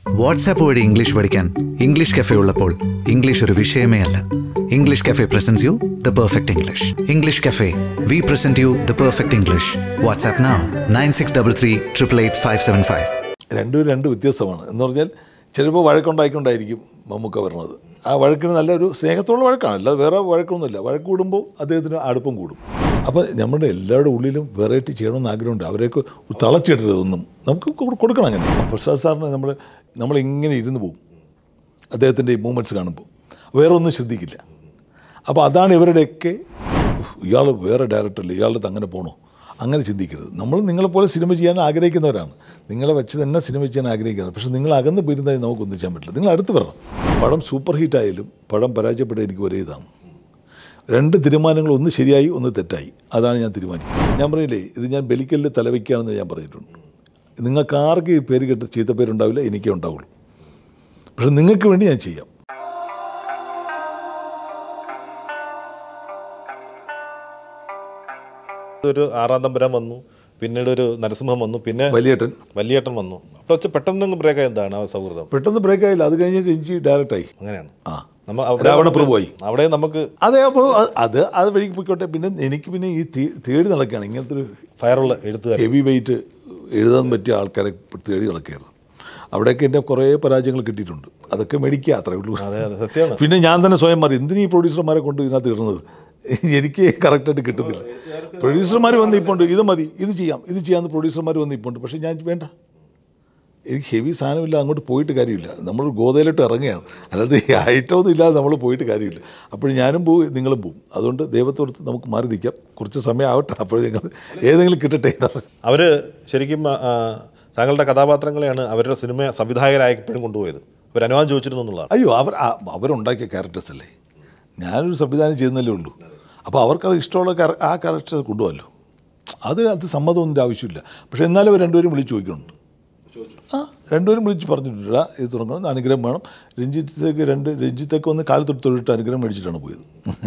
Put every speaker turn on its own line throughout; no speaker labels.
WhatsApp വഴി English പഠിക്കാൻ English cafe ഉള്ളപ്പോൾ ഇംഗ്ലീഷ് ഒരു വിഷയമേ അല്ല English cafe presents you the perfect English English cafe we present you the perfect English WhatsApp now nine six double three triple eight five seven five
രണ്ടും രണ്ട് വ്യത്യസ്തമാണ് എന്ന് പറഞ്ഞാൽ ചിലപ്പോൾ വഴക്കുണ്ടായിക്കൊണ്ടായിരിക്കും മമ്മൂക്ക വരുന്നത് ആ വഴക്കിന് നല്ലൊരു സ്നേഹത്തോടുള്ള വഴക്കാണ് അല്ലാതെ വേറെ വഴക്കൊന്നുമില്ല വഴക്ക് കൂടുമ്പോൾ അദ്ദേഹത്തിന് അടുപ്പം കൂടും അപ്പോൾ നമ്മുടെ എല്ലാവരുടെ ഉള്ളിലും വെറൈറ്റി ചെയ്യണമെന്ന് ആഗ്രഹമുണ്ട് അവരെയൊക്കെ തളച്ചിടരുത് ഒന്നും നമുക്ക് കൊ- കൊടുക്കണം അങ്ങനെ പ്രസാദ് സാറിന് നമ്മൾ നമ്മളിങ്ങനെ ഇരുന്ന് പോകും അദ്ദേഹത്തിൻ്റെ ഈ മൂമെൻറ്റ്സ് കാണുമ്പോൾ വേറെ ഒന്നും ശ്രദ്ധിക്കില്ല അപ്പോൾ അതാണ് ഇവരുടെയൊക്കെ ഇയാൾ വേറെ ഡയറക്ടറല്ലേ ഇയാളുടെ അങ്ങനെ പോകണോ അങ്ങനെ ചിന്തിക്കരുത് നമ്മൾ നിങ്ങളെപ്പോലെ സിനിമ ചെയ്യാൻ ആഗ്രഹിക്കുന്നവരാണ് നിങ്ങളെ വെച്ച് തന്നെ സിനിമ ചെയ്യാൻ ആഗ്രഹിക്കുന്നത് പക്ഷേ നിങ്ങൾ അകന്ന് പോയിരുന്നതായി നമുക്ക് ഒന്നിച്ചാൻ പറ്റില്ല നിങ്ങൾ അടുത്ത് വരണം പടം സൂപ്പർ ഹിറ്റായാലും പടം പരാജയപ്പെട്ട എനിക്ക് ഒരേ ഇതാണ് രണ്ട് തീരുമാനങ്ങൾ ഒന്ന് ശരിയായി ഒന്ന് തെറ്റായി അതാണ് ഞാൻ തീരുമാനിക്കുന്നത് ഞാൻ പറയില്ലേ ഇത് ഞാൻ ബലിക്കലിൽ തലവയ്ക്കുകയാണെന്ന് ഞാൻ പറഞ്ഞിട്ടുണ്ട് നിങ്ങൾക്ക് ആർക്ക് ഈ പേര് കേട്ട് ചീത്ത പേരുണ്ടാവില്ല എനിക്കേ ഉണ്ടാവുള്ളൂ പക്ഷെ നിങ്ങൾക്ക് വേണ്ടി ഞാൻ ചെയ്യാം
ഒരു ആറാം തമ്പുരാൻ വന്നു പിന്നീട് ഒരു നരസിംഹം വന്നു പിന്നെ
വലിയേട്ടൻ
വലിയേട്ടൻ വന്നു അപ്പോൾ വെച്ച് പെട്ടെന്ന് ബ്രേക്ക് എന്താണ് ആ സൗഹൃദം
പെട്ടെന്ന് ബ്രേക്ക് ആയില്ല അത് കഴിഞ്ഞ് രഞ്ജി ഡയറക്റ്റായി
അങ്ങനെയാണ്
ആ
നമ്മ അവിടെ
രാവണപ്രഭുവായി.
അവിടെ നമുക്ക്
അതെ അപ്പോൾ അത് അത് വഴിക്ക് പോയിക്കോട്ടെ പിന്നെ എനിക്ക് പിന്നെ ഈ തേ- തേടി നടക്കുകയാണ് ഇങ്ങനത്തെ ഒരു
ഫയറുള്ള എഴുത്തുകാർ
ഹെവി വെയിറ്റ് എഴുതാൻ പറ്റിയ ആൾക്കാരെ തേടി നടക്കുകയായിരുന്നു അവിടെയൊക്കെ എൻ്റെ കുറേ പരാജയങ്ങൾ കിട്ടിയിട്ടുണ്ട് അതൊക്കെ മേടിക്കുക അത്രേ ഉള്ളൂ
അതെ അതെ സത്യമാണ്
പിന്നെ ഞാൻ തന്നെ സ്വയം മാറി എന്തിനീ ഈ പ്രൊഡ്യൂസർമാരെ കൊണ്ട് ഇതിനകത്ത് ഇടുന്നത് എനിക്ക് കറക്റ്റായിട്ട് കിട്ടുന്നില്ല പ്രൊഡ്യൂസർമാർ വന്ന് ഇപ്പോണ്ട് ഇത് മതി ഇത് ചെയ്യാം ഇത് ചെയ്യാമെന്ന് പ്രൊഡ്യൂസർമാർ വന്ന് ഇപ്പോണ്ട് പക്ഷേ ഞാൻ വേണ്ട എനിക്ക് ഹെവി സാധനമില്ല അങ്ങോട്ട് പോയിട്ട് കാര്യമില്ല നമ്മൾ ഗോതയിലോട്ട് ഇറങ്ങുകയാണ് അല്ലാതെ ഈ ഐറ്റമൊന്നും ഇല്ലാതെ നമ്മൾ പോയിട്ട് കാര്യമില്ല അപ്പോൾ ഞാനും പോവും നിങ്ങളും പോവും അതുകൊണ്ട് ദൈവത്തോടത്ത് നമുക്ക് മാറി നിൽക്കാം കുറച്ച് സമയം ആവട്ടെ അപ്പോൾ നിങ്ങൾ ഏതെങ്കിലും കിട്ടട്ടെ എന്ന് പറഞ്ഞു.
അവർ ശരിക്കും ആ, ആ, താങ്കളുടെ കഥാപാത്രങ്ങളെയാണ് അവരുടെ സിനിമ സംവിധായകരായി എപ്പോഴും കൊണ്ടുപോയത് അവർ അനുവാദം ചോദിച്ചിരുന്നു എന്നുള്ളതാണ്
അയ്യോ അവർ ആ- അവരുണ്ടാക്കിയ ക്യാരക്ടേഴ്സ് അല്ലേ ഞാനൊരു സംവിധാനം ചെയ്യുന്നല്ലേ ഉള്ളൂ അപ്പോൾ അവർക്ക് അത് ഇഷ്ടമുള്ള ക്യാര- ആ ക്യാരക്ടർ കൊണ്ടുപോകല്ലോ അത് അത് സമ്മതമൊന്നും ആവശ്യമില്ല പക്ഷേ എന്നാലും അവർ രണ്ടുപേരും വിളിച്ച് ചോദിക്കുന്നുണ്ട് ആ രണ്ടുപേരും വിളിച്ച് പറഞ്ഞിട്ടുണ്ട് ഇത് തുടങ്ങണം അനുഗ്രഹം വേണം രഞ്ജിത്തേക്ക് രണ്ട് രഞ്ജിത്തേക്ക് വന്ന് കാലത്തൊട്ട് തൊഴിലിട്ട് അനുഗ്രഹം മേടിച്ചിട്ടാണ് പോയത്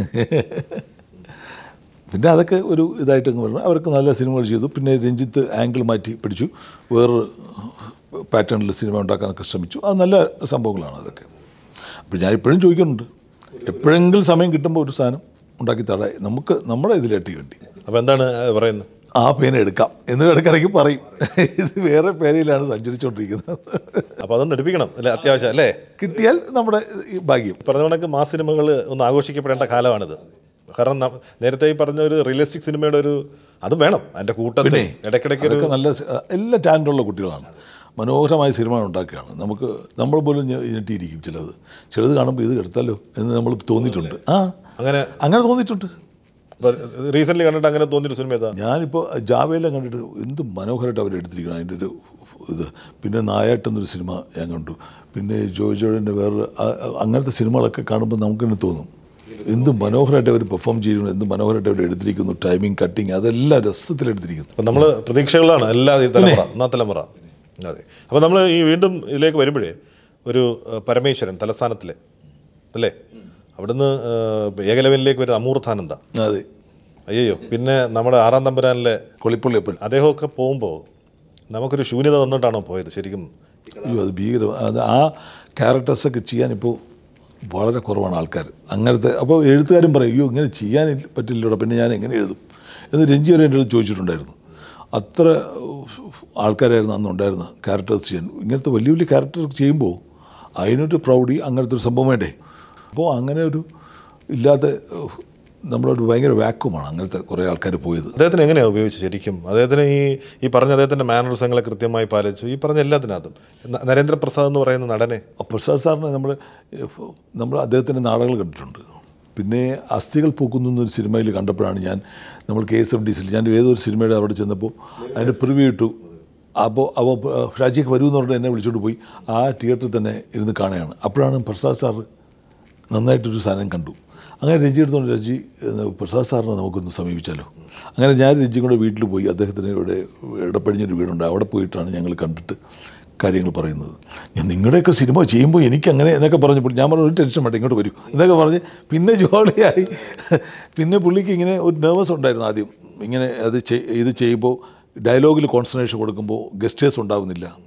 പിന്നെ അതൊക്കെ ഒരു ഇതായിട്ട് അങ്ങ് പറഞ്ഞു അവർക്ക് നല്ല സിനിമകൾ ചെയ്തു പിന്നെ രഞ്ജിത്ത് ആംഗിൾ മാറ്റി പിടിച്ചു വേറൊരു പാറ്റേണിൽ സിനിമ ഉണ്ടാക്കാനൊക്കെ ശ്രമിച്ചു അത് നല്ല സംഭവങ്ങളാണ് അതൊക്കെ അപ്പോൾ ഞാൻ ഇപ്പോഴും ചോദിക്കുന്നുണ്ട് എപ്പോഴെങ്കിലും സമയം കിട്ടുമ്പോൾ ഒരു സാധനം ഉണ്ടാക്കി തടായി നമുക്ക് നമ്മുടെ ഇതിലേട്ടി വേണ്ടി
അപ്പോൾ എന്താണ് പറയുന്നത്
ആ പേന എടുക്കാം എന്ന് ഇടയ്ക്കിടയ്ക്ക് പറയും ഇത് വേറെ പേനയിലാണ് സഞ്ചരിച്ചുകൊണ്ടിരിക്കുന്നത്
അപ്പോൾ അതൊന്ന് എടുപ്പിക്കണം അല്ലേ അത്യാവശ്യം അല്ലേ
കിട്ടിയാൽ നമ്മുടെ ഈ ഭാഗ്യം
പറഞ്ഞ കണക്ക് മാസ് സിനിമകൾ ഒന്ന് ആഘോഷിക്കപ്പെടേണ്ട കാലമാണിത് കാരണം ന- നേരത്തെ ഈ പറഞ്ഞ ഒരു റിയലിസ്റ്റിക് സിനിമയുടെ ഒരു അതും വേണം അതിൻ്റെ കൂട്ടത്തിൽ
പിന്നെ
ഇടയ്ക്കിടയ്ക്ക് ഒരു
അതൊക്കെ നല്ല സ- എല്ലാ ടാലൻ്റുള്ള കുട്ടികളാണ് മനോഹരമായ സിനിമ ഉണ്ടാക്കുകയാണ് നമുക്ക് നമ്മൾ പോലും ഞെ- ഞെട്ടിയിരിക്കും ചിലത് ചിലത് കാണുമ്പോൾ ഇത് എടുത്താലോ എന്ന് നമ്മൾ തോന്നിയിട്ടുണ്ട് ആ
അങ്ങനെ
അങ്ങനെ തോന്നിയിട്ടുണ്ട്
റീസെൻ്റ്ലി കണ്ടിട്ട് അങ്ങനെ തോന്നിയൊരു സിനിമ ഏതാ
ഞാനിപ്പോൾ ജാവയെല്ലാം കണ്ടിട്ട് എന്ത് മനോഹരമായിട്ട് അവർ എടുത്തിരിക്കണം അതിൻ്റെ ഒരു ഇത് പിന്നെ നായാട്ടെന്നൊരു സിനിമ ഞാൻ കണ്ടു പിന്നെ ജോയ് ജോയുടെ വേറെ ആ- ആ- അങ്ങനത്തെ സിനിമകളൊക്കെ കാണുമ്പോൾ നമുക്ക് തന്നെ തോന്നും എന്ത് മനോഹരമായിട്ട് അവർ പെർഫോം ചെയ്യുന്നു എന്ത് മനോഹരമായിട്ട് അവർ എടുത്തിരിക്കുന്നു ടൈമിങ് കട്ടിങ് അതെല്ലാം രസത്തിലെടുത്തിരിക്കുന്നു
അപ്പം നമ്മൾ പ്രതീക്ഷകളാണ് എല്ലാ ഈ തലമുറ ഒന്നാം തലമുറ അതെ അപ്പോൾ നമ്മൾ ഈ വീണ്ടും ഇതിലേക്ക് വരുമ്പോഴേ ഒരു ഏഹ്, പരമേശ്വരൻ തലസ്ഥാനത്തിലെ അല്ലേ അവിടുന്ന് ഏഹ്, ഏകലവനിലേക്ക് വരുന്ന അമൂർത്താനന്ദ
അതെ
അയ്യോ പിന്നെ നമ്മുടെ ആറാം തമ്പുരാനിലെ
കൊളിപ്പള്ളി അപ്പൻ
അദ്ദേഹമൊക്കെ പോകുമ്പോൾ നമുക്കൊരു ശൂന്യത തന്നിട്ടാണോ പോയത് ശരിക്കും
അയ്യോ അത് ഭീകരം അത് ആ ക്യാരക്ടേഴ്സൊക്കെ ചെയ്യാനിപ്പോൾ വളരെ കുറവാണ് ആൾക്കാർ അങ്ങനത്തെ അപ്പോൾ എഴുത്തുകാരും പറയും അയ്യോ ഇങ്ങനെ ചെയ്യാൻ പറ്റില്ലല്ലോ പിന്നെ ഞാൻ എങ്ങനെ എഴുതും എന്ന് രഞ്ജി വരെ എൻ്റെ അടുത്ത് ചോദിച്ചിട്ടുണ്ടായിരുന്നു അത്ര ആൾക്കാരായിരുന്നു അന്ന് ഉണ്ടായിരുന്ന ക്യാരക്ടേഴ്സ് ചെയ്യാൻ ഇങ്ങനത്തെ വലിയ വലിയ ക്യാരക്ടർ ചെയ്യുമ്പോൾ അതിനൊരു പ്രൗഢി അങ്ങനത്തെ ഒരു സംഭവം വേണ്ടേ അപ്പോൾ അങ്ങനെ ഒരു ഇല്ലാതെ നമ്മളൊരു ഭയങ്കര വാക്കുമാണ് അങ്ങനത്തെ കുറേ ആൾക്കാർ പോയത്
അദ്ദേഹത്തിന് എങ്ങനെയാണ് ഉപയോഗിച്ചത് ശരിക്കും അദ്ദേഹത്തിന് ഈ ഈ പറഞ്ഞ അദ്ദേഹത്തിൻ്റെ മാനറിസങ്ങളെ കൃത്യമായി പാലിച്ചു ഈ പറഞ്ഞ എല്ലാത്തിനകത്തും ന- നരേന്ദ്രപ്രസാദ് എന്ന് പറയുന്ന നടനെ
പ്രസാദ് സാറിന് നമ്മൾ നമ്മൾ അദ്ദേഹത്തിൻ്റെ നാടകങ്ങൾ കണ്ടിട്ടുണ്ട് പിന്നെ അസ്ഥികൾ പൂക്കുന്നു എന്നൊരു സിനിമയിൽ കണ്ടപ്പോഴാണ് ഞാൻ നമ്മൾ കെ എസ് എഫ് ഡി സിയിൽ ഞാൻ ഏതൊരു സിനിമയുടെ അവിടെ ചെന്നപ്പോൾ അതിൻ്റെ പ്രിവ്യൂ ഇട്ടു അപ്പോൾ അവ ഷാജിക്ക് വരൂ എന്ന് പറഞ്ഞിട്ട് എന്നെ വിളിച്ചോണ്ട് പോയി ആ തിയേറ്ററിൽ തന്നെ ഇരുന്ന് കാണുകയാണ് അപ്പോഴാണ് പ്രസാദ് സാറ് നന്നായിട്ടൊരു സാധനം കണ്ടു അങ്ങനെ രഞ്ജി എടുത്തോണ്ട് രഞ്ജി ഏഹ്, പ്രസാദ് സാറിനെ നമുക്കൊന്ന് സമീപിച്ചാലോ അങ്ങനെ ഞാൻ രഞ്ജി കൂടെ വീട്ടിൽ പോയി അദ്ദേഹത്തിന് ഇവിടെ ഇടപ്പഴിഞ്ഞൊരു വീടുണ്ട് അവിടെ പോയിട്ടാണ് ഞങ്ങൾ കണ്ടിട്ട് കാര്യങ്ങൾ പറയുന്നത് ഞാൻ നിങ്ങളുടെയൊക്കെ സിനിമ ചെയ്യുമ്പോൾ എനിക്കങ്ങനെ എന്നൊക്കെ പറഞ്ഞപ്പോൾ ഞാൻ പറഞ്ഞു ഒരു ടെൻഷൻ വേണ്ട ഇങ്ങോട്ട് വരൂ എന്നൊക്കെ പറഞ്ഞ് പിന്നെ ജോളിയായി പിന്നെ പുള്ളിക്ക് ഇങ്ങനെ ഒരു നെർവസ് ഉണ്ടായിരുന്നു ആദ്യം ഇങ്ങനെ അത് ചെയ്- ഇത് ചെയ്യുമ്പോൾ ഡയലോഗിൽ കോൺസെൻട്രേഷൻ കൊടുക്കുമ്പോൾ ഗസ്റ്റേഴ്സ് ഉണ്ടാവുന്നില്ല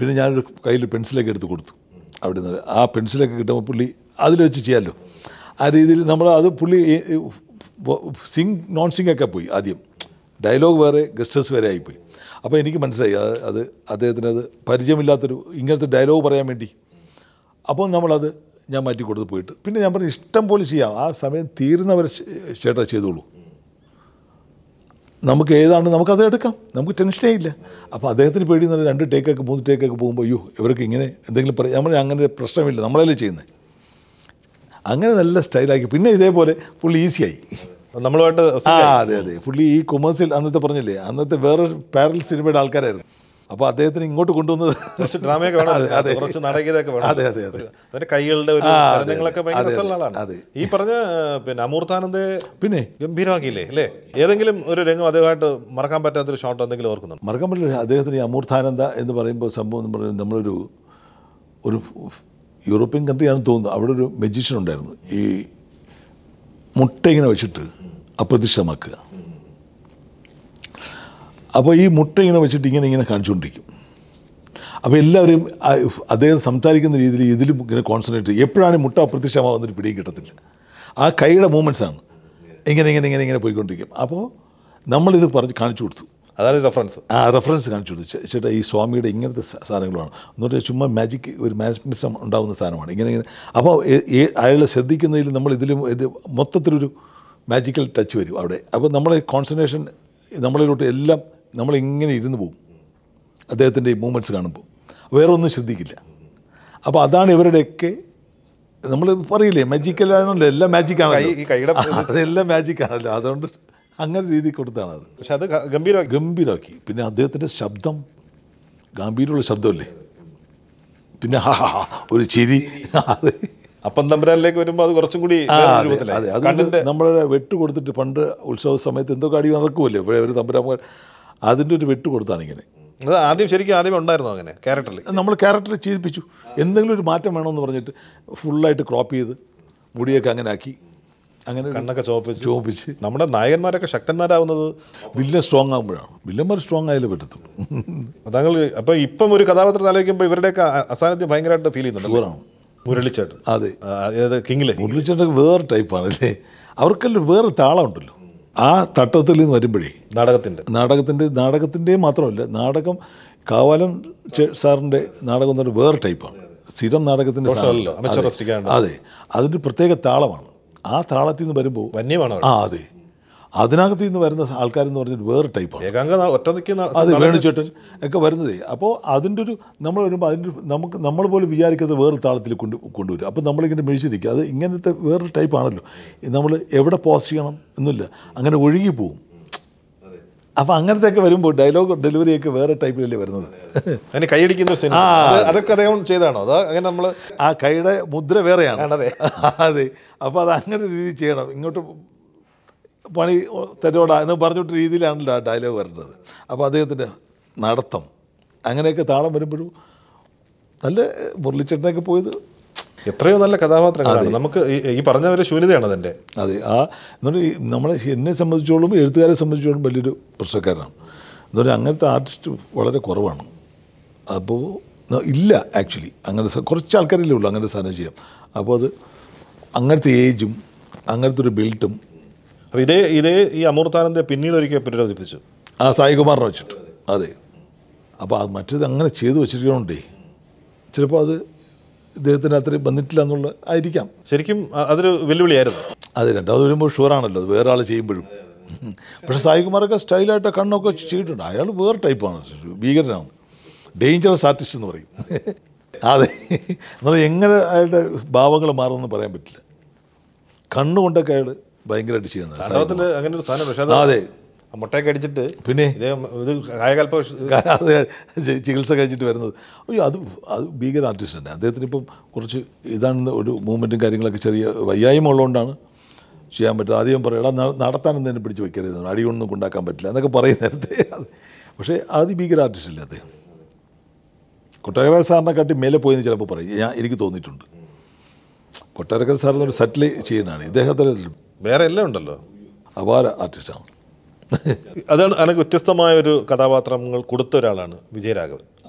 പിന്നെ ഞാനൊരു കയ്യിൽ പെൻസിലൊക്കെ എടുത്ത് കൊടുത്തു അവിടെ നിന്ന് ആ പെൻസിലൊക്കെ കിട്ടുമ്പോൾ പുള്ളി അതിൽ വെച്ച് ചെയ്യാമല്ലോ ആ രീതിയിൽ നമ്മൾ അത് പുള്ളി സിങ് നോൺ സിങ് ഒക്കെ പോയി ആദ്യം ഡയലോഗ് വേറെ ഗസ്റ്റേഴ്സ് വേറെ ആയിപ്പോയി അപ്പോൾ എനിക്ക് മനസ്സിലായി അത് അത് അദ്ദേഹത്തിന് അത് പരിചയമില്ലാത്തൊരു ഇങ്ങനത്തെ ഡയലോഗ് പറയാൻ വേണ്ടി അപ്പോൾ നമ്മളത് ഞാൻ മാറ്റി കൊടുത്ത് പോയിട്ട് പിന്നെ ഞാൻ പറഞ്ഞു ഇഷ്ടം പോലെ ചെയ്യാം ആ സമയം തീരുന്നവരെ ചേട്ടാ ചെയ്തോളൂ നമുക്ക് ഏതാണ് നമുക്കത് എടുക്കാം നമുക്ക് ടെൻഷനേ ഇല്ല അപ്പോൾ അദ്ദേഹത്തിന് പേടി എന്ന് പറഞ്ഞാൽ രണ്ട് ടേക്കൊക്കെ മൂന്ന് ടേക്കൊക്കെ പോകുമ്പോൾ അയ്യോ ഇവർക്ക് ഇങ്ങനെ എന്തെങ്കിലും പറയാം നമ്മൾ അങ്ങനെ പ്രശ്നമില്ല നമ്മളല്ലേ ചെയ്യുന്നത് അങ്ങനെ നല്ല സ്റ്റൈലാക്കി പിന്നെ ഇതേപോലെ പുള്ളി ഈസിയായി
നമ്മളുമായിട്ട്
ആ അതെ അതെ പുള്ളി ഈ കൊമേഴ്സ്യൽ അന്നത്തെ പറഞ്ഞില്ലേ അന്നത്തെ വേറെ പാരൽ സിനിമയുടെ ആൾക്കാരായിരുന്നു അപ്പോൾ അദ്ദേഹത്തിന് ഇങ്ങോട്ട് കൊണ്ടുവന്നത്
കുറച്ച് ഡ്രാമയൊക്കെ വേണം
അതെ, അതെ.
കുറച്ച് നാടകീയതൊക്കെ വേണം
അതെ, അതെ, അതെ.
അതിന്റെ കൈകളുടെ ഒരു
ആ, അതെ,
ചലനങ്ങളൊക്കെ
അതെ,
ഭയങ്കര
അതെ,
രസമുള്ള ആളാണ്
അതെ.
ഈ പറഞ്ഞ ആ, പിന്നെ അമൂർത്താനന്ദെ
പിന്നെ
ഗംഭീരമാക്കിയില്ലേ അല്ലേ ഏതെങ്കിലും ഒരു രംഗം അതുമായിട്ട് മറക്കാൻ പറ്റാത്തൊരു ഷോട്ട് എന്തെങ്കിലും ഓർക്കുന്നുണ്ട്
മറക്കാൻ പറ്റില്ല അദ്ദേഹത്തിന് ഈ അമൂർത്താനന്ദ എന്ന് പറയുമ്പോൾ സംഭവം എന്ന് പറയുന്നത് നമ്മളൊരു ഒരു യൂറോപ്യൻ കൺട്രിയാണെന്ന് തോന്നുന്നു അവിടെ ഒരു മെജീഷ്യൻ ഉണ്ടായിരുന്നു ഈ മുട്ട ഇങ്ങനെ വെച്ചിട്ട് അപ്രത്യക്ഷമാക്കുക അപ്പോൾ ഈ മുട്ട ഇങ്ങനെ വെച്ചിട്ട് ഇങ്ങനെ ഇങ്ങനെ കാണിച്ചുകൊണ്ടിരിക്കും അപ്പോൾ എല്ലാവരും ആ- അദ്ദേഹം സംസാരിക്കുന്ന രീതിയിൽ ഇതിലും ഇങ്ങനെ കോൺസെൻട്രേറ്റ് ചെയ്യും എപ്പോഴാണ് ഈ മുട്ട അപ്രത്യക്ഷമാവുന്നൊരു പിടിയും കിട്ടത്തില്ല ആ കൈയുടെ മൂവ്മെൻറ്റ്സ് ആണ് ഇങ്ങനെ ഇങ്ങനെ ഇങ്ങനെ ഇങ്ങനെ പോയിക്കൊണ്ടിരിക്കും അപ്പോൾ നമ്മളിത് പറഞ്ഞ് കാണിച്ചു കൊടുത്തു
അതാണ് റെഫറൻസ്
ആ റെഫറൻസ് കാണിച്ചു കൊടുത്തു ചേ- ചേട്ടാ ഈ സ്വാമിയുടെ ഇങ്ങനത്തെ സ- സാധനങ്ങളാണ് എന്ന് പറഞ്ഞാൽ ചുമ്മാ മാജിക് ഒരു മാജിസം ഉണ്ടാകുന്ന സാധനമാണ് ഇങ്ങനെ ഇങ്ങനെ അപ്പോൾ അയാൾ ശ്രദ്ധിക്കുന്നതിൽ നമ്മൾ ഇതിലും ഇത് മൊത്തത്തിലൊരു മാജിക്കൽ ടച്ച് വരും അവിടെ അപ്പോൾ നമ്മളെ കോൺസെൻട്രേഷൻ നമ്മളിലോട്ട് എല്ലാം നമ്മളിങ്ങനെ ഇരുന്ന് പോകും അദ്ദേഹത്തിൻ്റെ ഈ മൂമെൻറ്റ്സ് കാണുമ്പോൾ വേറെ ഒന്നും ശ്രദ്ധിക്കില്ല അപ്പോൾ അതാണ് ഇവരുടെയൊക്കെ നമ്മൾ പറയില്ലേ മാജിക്കലാണല്ലോ എല്ലാം മാജിക്കാണല്ലോ
കൈ- ഈ കൈയുടെ
അതെല്ലാം മാജിക്കാണല്ലോ അതുകൊണ്ട് അങ്ങനെ രീതി കൊടുത്താണ് അത്
പക്ഷെ അത് ഗ- ഗംഭീരമാക്കി
ഗംഭീരമാക്കി പിന്നെ അദ്ദേഹത്തിൻ്റെ ശബ്ദം ഗംഭീരമുള്ള ശബ്ദമല്ലേ പിന്നെ ഹാ ഹാ ഹാ, ഒരു ചിരി അതെ
അപ്പം തമ്പുരാനിലേക്ക് വരുമ്പോൾ അത് കുറച്ചും കൂടി
ആ,
വേറൊരു
അതെ,
രൂപത്തിലായി.
അതെ അത്
കണ്ണിന്റെ
നമ്മൾ വെട്ട് കൊടുത്തിട്ട് പണ്ട് ഉത്സവ സമയത്ത് എന്തൊക്കെ അടി നടക്കുമല്ലേ ഇവിടെ ഒരു തമ്പുരാൻ അതിൻ്റെ ഒരു വെട്ട് കൊടുത്താണ് ഇങ്ങനെ
അത് ആദ്യം ശരിക്കും ആദ്യമേ ഉണ്ടായിരുന്നു അങ്ങനെ ക്യാരക്ടറിൽ
നമ്മൾ ക്യാരക്ടർ ചെയ്യിപ്പിച്ചു എന്തെങ്കിലും ഒരു മാറ്റം വേണമെന്ന് പറഞ്ഞിട്ട് ഫുള്ളായിട്ട് ക്രോപ്പ് ചെയ്ത് മുടിയൊക്കെ അങ്ങനെ ആക്കി അങ്ങനെ ഒരു
കണ്ണൊക്കെ ചോപ്പിച്ച്
ചോപ്പിച്ച്
നമ്മുടെ നായകന്മാരൊക്കെ ശക്തന്മാരാവുന്നത്
വില്ലൻ സ്ട്രോങ് ആകുമ്പോഴാണ് വില്ലന്മാർ സ്ട്രോങ് ആയാലേ പറ്റത്തുള്ളൂ
താങ്കൾ അപ്പം ഇപ്പം ഒരു കഥാപാത്രത്തെ ആലോചിക്കുമ്പോൾ ഇവരുടെയൊക്കെ അ- അസാന്നിധ്യം ഭയങ്കരമായിട്ട് ഫീൽ ചെയ്യുന്നുണ്ട്
ഷുവറാണ്
മുരളിച്ചേട്ടൻ
അതെ
ആ, അതായത് കിങ്ങിലെ
മുരളിച്ചേട്ടൻ വേറെ ടൈപ്പാണ് അല്ലേ അവർക്കെല്ലാം വേറെ താളമുണ്ടല്ലോ ആ തട്ടത്തിൽ നിന്ന് വരുമ്പോഴേ
നാടകത്തിന്റെ
നാടകത്തിൻ്റെ നാടകത്തിൻ്റെയും മാത്രമല്ല നാടകം കാവാലം ചെ- സാറിൻ്റെ നാടകം എന്ന് പറഞ്ഞാൽ വേറെ ടൈപ്പാണ് സ്ഥിരം നാടകത്തിൻ്റെ
പ്രൊഫഷണലല്ലോ,
സാധനം.
amateur
അതെ.
artistic ആയതുകൊണ്ട്.
അതെ അതിൻ്റെ പ്രത്യേക താളമാണ് ആ താളത്തിൽ നിന്ന് വരുമ്പോൾ
വന്യമാണ്
ആ അതെ അതിനകത്ത് നിന്ന് വരുന്ന ആൾക്കാരെന്ന് പറഞ്ഞിട്ട് വേറെ ടൈപ്പാണ്
ഏകാംഗ നാ- ഒറ്റ നിൽക്കുന്ന
അത് വേണുചേട്ടൻ ഒക്കെ വരുന്നതേ അപ്പോൾ അതിൻ്റെ ഒരു നമ്മൾ വരുമ്പോൾ അതിൻ്റെ ഒരു നമുക്ക് നമ്മൾ പോലും വിചാരിക്കാത്ത വേറെ താളത്തിൽ കൊണ്ട് കൊണ്ടുവരും അപ്പോൾ നമ്മളിങ്ങനെ മെഴിച്ചിരിക്കുക അത് ഇങ്ങനത്തെ വേറൊരു ടൈപ്പാണല്ലോ നമ്മൾ എവിടെ പോസ്റ്റ് ചെയ്യണം എന്നില്ല അങ്ങനെ ഒഴുകി പോവും അപ്പോൾ അങ്ങനത്തെ ഒക്കെ വരുമ്പോൾ ഡയലോഗ് ഡെലിവറിയൊക്കെ വേറെ ടൈപ്പിലല്ലേ വരുന്നത്
അതിന് കൈയടിക്കുന്ന സിനിമ അതൊക്കെ അദ്ദേഹം ചെയ്താണോ അതോ അങ്ങനെ നമ്മൾ
ആ കൈയുടെ മുദ്ര വേറെയാണ്
ആണതെ.
അതെ അപ്പോൾ അത് അങ്ങനെ ഒരു രീതി ചെയ്യണം ഇങ്ങോട്ട് പണി തരോടാ എന്ന് പറഞ്ഞിട്ട് രീതിയിലാണല്ലോ ആ ഡയലോഗ് വരേണ്ടത് അപ്പോൾ അദ്ദേഹത്തിൻ്റെ നടത്തം അങ്ങനെയൊക്കെ താളം വരുമ്പോഴും നല്ല മുരളിച്ചേട്ടനൊക്കെ പോയത്
എത്രയോ നല്ല കഥാപാത്രങ്ങളാണ് നമുക്ക് ഈ- ഈ പറഞ്ഞ ഒരു ശൂന്യതയാണ് അതിന്റെ
അതെ ആ എന്നിട്ട് ഈ നമ്മളെ എന്നെ സംബന്ധിച്ചോളം എഴുത്തുകാരെ സംബന്ധിച്ചോളം വലിയൊരു പ്രശ്നക്കാരാണ് എന്ന് പറഞ്ഞാൽ അങ്ങനത്തെ ആർട്ടിസ്റ്റ് വളരെ കുറവാണ് അപ്പോൾ ന- ഇല്ല ആക്ച്വലി അങ്ങനെ സ- കുറച്ച് ആൾക്കാരല്ലേ ഉള്ളൂ അങ്ങനെ സാധനം ചെയ്യാം അപ്പോൾ അത് അങ്ങനത്തെ ഏജും അങ്ങനത്തെ ഒരു ബിൽട്ടും
അപ്പൊ ഇതേ ഇതേ ഈ അമൂർത്താനന്ദെ പിന്നീട് ഒരിക്കൽ പുനരുദ്ധരിപ്പിച്ചു
ആ സായികുമാറിനെ വെച്ചിട്ട് അതെ അപ്പോൾ അത് മറ്റേത് അങ്ങനെ ചെയ്തു വെച്ചിരിക്കണോണ്ടേ ചിലപ്പോൾ അത് ഇദ്ദേഹത്തിന് അത്രയും വന്നിട്ടില്ല എന്നുള്ള ആയിരിക്കാം
ശരിക്കും അ- അതൊരു വെല്ലുവിളിയായിരുന്നു
അത് രണ്ടാമത് വരുമ്പോൾ ഷുവറാണല്ലോ അത് വേറെ ആൾ ചെയ്യുമ്പോഴും പക്ഷേ സായികുമാറൊക്കെ സ്റ്റൈലായിട്ട് കണ്ണൊക്കെ ചെയ്തിട്ടുണ്ട് അയാൾ വേറെ ടൈപ്പാണ് ഭീകരനാണ് ഡേഞ്ചറസ് ആർട്ടിസ്റ്റ് എന്ന് പറയും അതെ എന്നാൽ എങ്ങനെ അയാളുടെ ഭാവങ്ങൾ മാറുമെന്ന് പറയാൻ പറ്റില്ല കണ്ണുകൊണ്ടൊക്കെ അയാൾ ഭയങ്കരമായിട്ട് ചെയ്യുന്നത്
താണ്ഡവത്തിന്റെ അങ്ങനെ ഒരു സാധനം പക്ഷെ അത്
അതെ
ആ മുട്ടയൊക്കെ അടിച്ചിട്ട്
പിന്നെ
ഇതേ ഇത് കായകൽപ്പ
അതെ ചി- ചികിത്സ കഴിച്ചിട്ട് വരുന്നത് അയ്യോ അത് അത് ഭീകര ആർട്ടിസ്റ്റ് തന്നെ അദ്ദേഹത്തിന് ഇപ്പം കുറച്ച് ഇതാണ് ഒരു മൂവ്മെൻറ്റും കാര്യങ്ങളൊക്കെ ചെറിയ വയ്യായ്മ ഉള്ളതുകൊണ്ടാണ് ചെയ്യാൻ പറ്റുക ആദ്യം പറയും എടാ ന- നടത്താനൊന്നും എന്നെ പിടിച്ച് വെക്കരുത് അടിയൊന്നും ഉണ്ടാക്കാൻ പറ്റില്ല എന്നൊക്കെ പറയും നേരത്തെ അത് പക്ഷേ ആദ്യ ഭീകര ആർട്ടിസ്റ്റ് അല്ലേ അദ്ദേഹം കൊട്ടാരക്കര സാറിനെ കാട്ടി മേലെ പോയെന്ന് ചിലപ്പോൾ പറയും ഞാൻ എനിക്ക് തോന്നിയിട്ടുണ്ട് കൊട്ടാരക്കര സാറിനൊരു സെറ്റിൽ ചെയ്യുന്നതാണ് ഇദ്ദേഹത്തിന്
വേറെ എല്ലാം ഉണ്ടല്ലോ
അപാര ആർട്ടിസ്റ്റാണ്
അതാണ് അനക്ക് വ്യത്യസ്തമായ ഒരു കഥാപാത്രങ്ങൾ കൊടുത്ത ഒരാളാണ് വിജയരാഘവൻ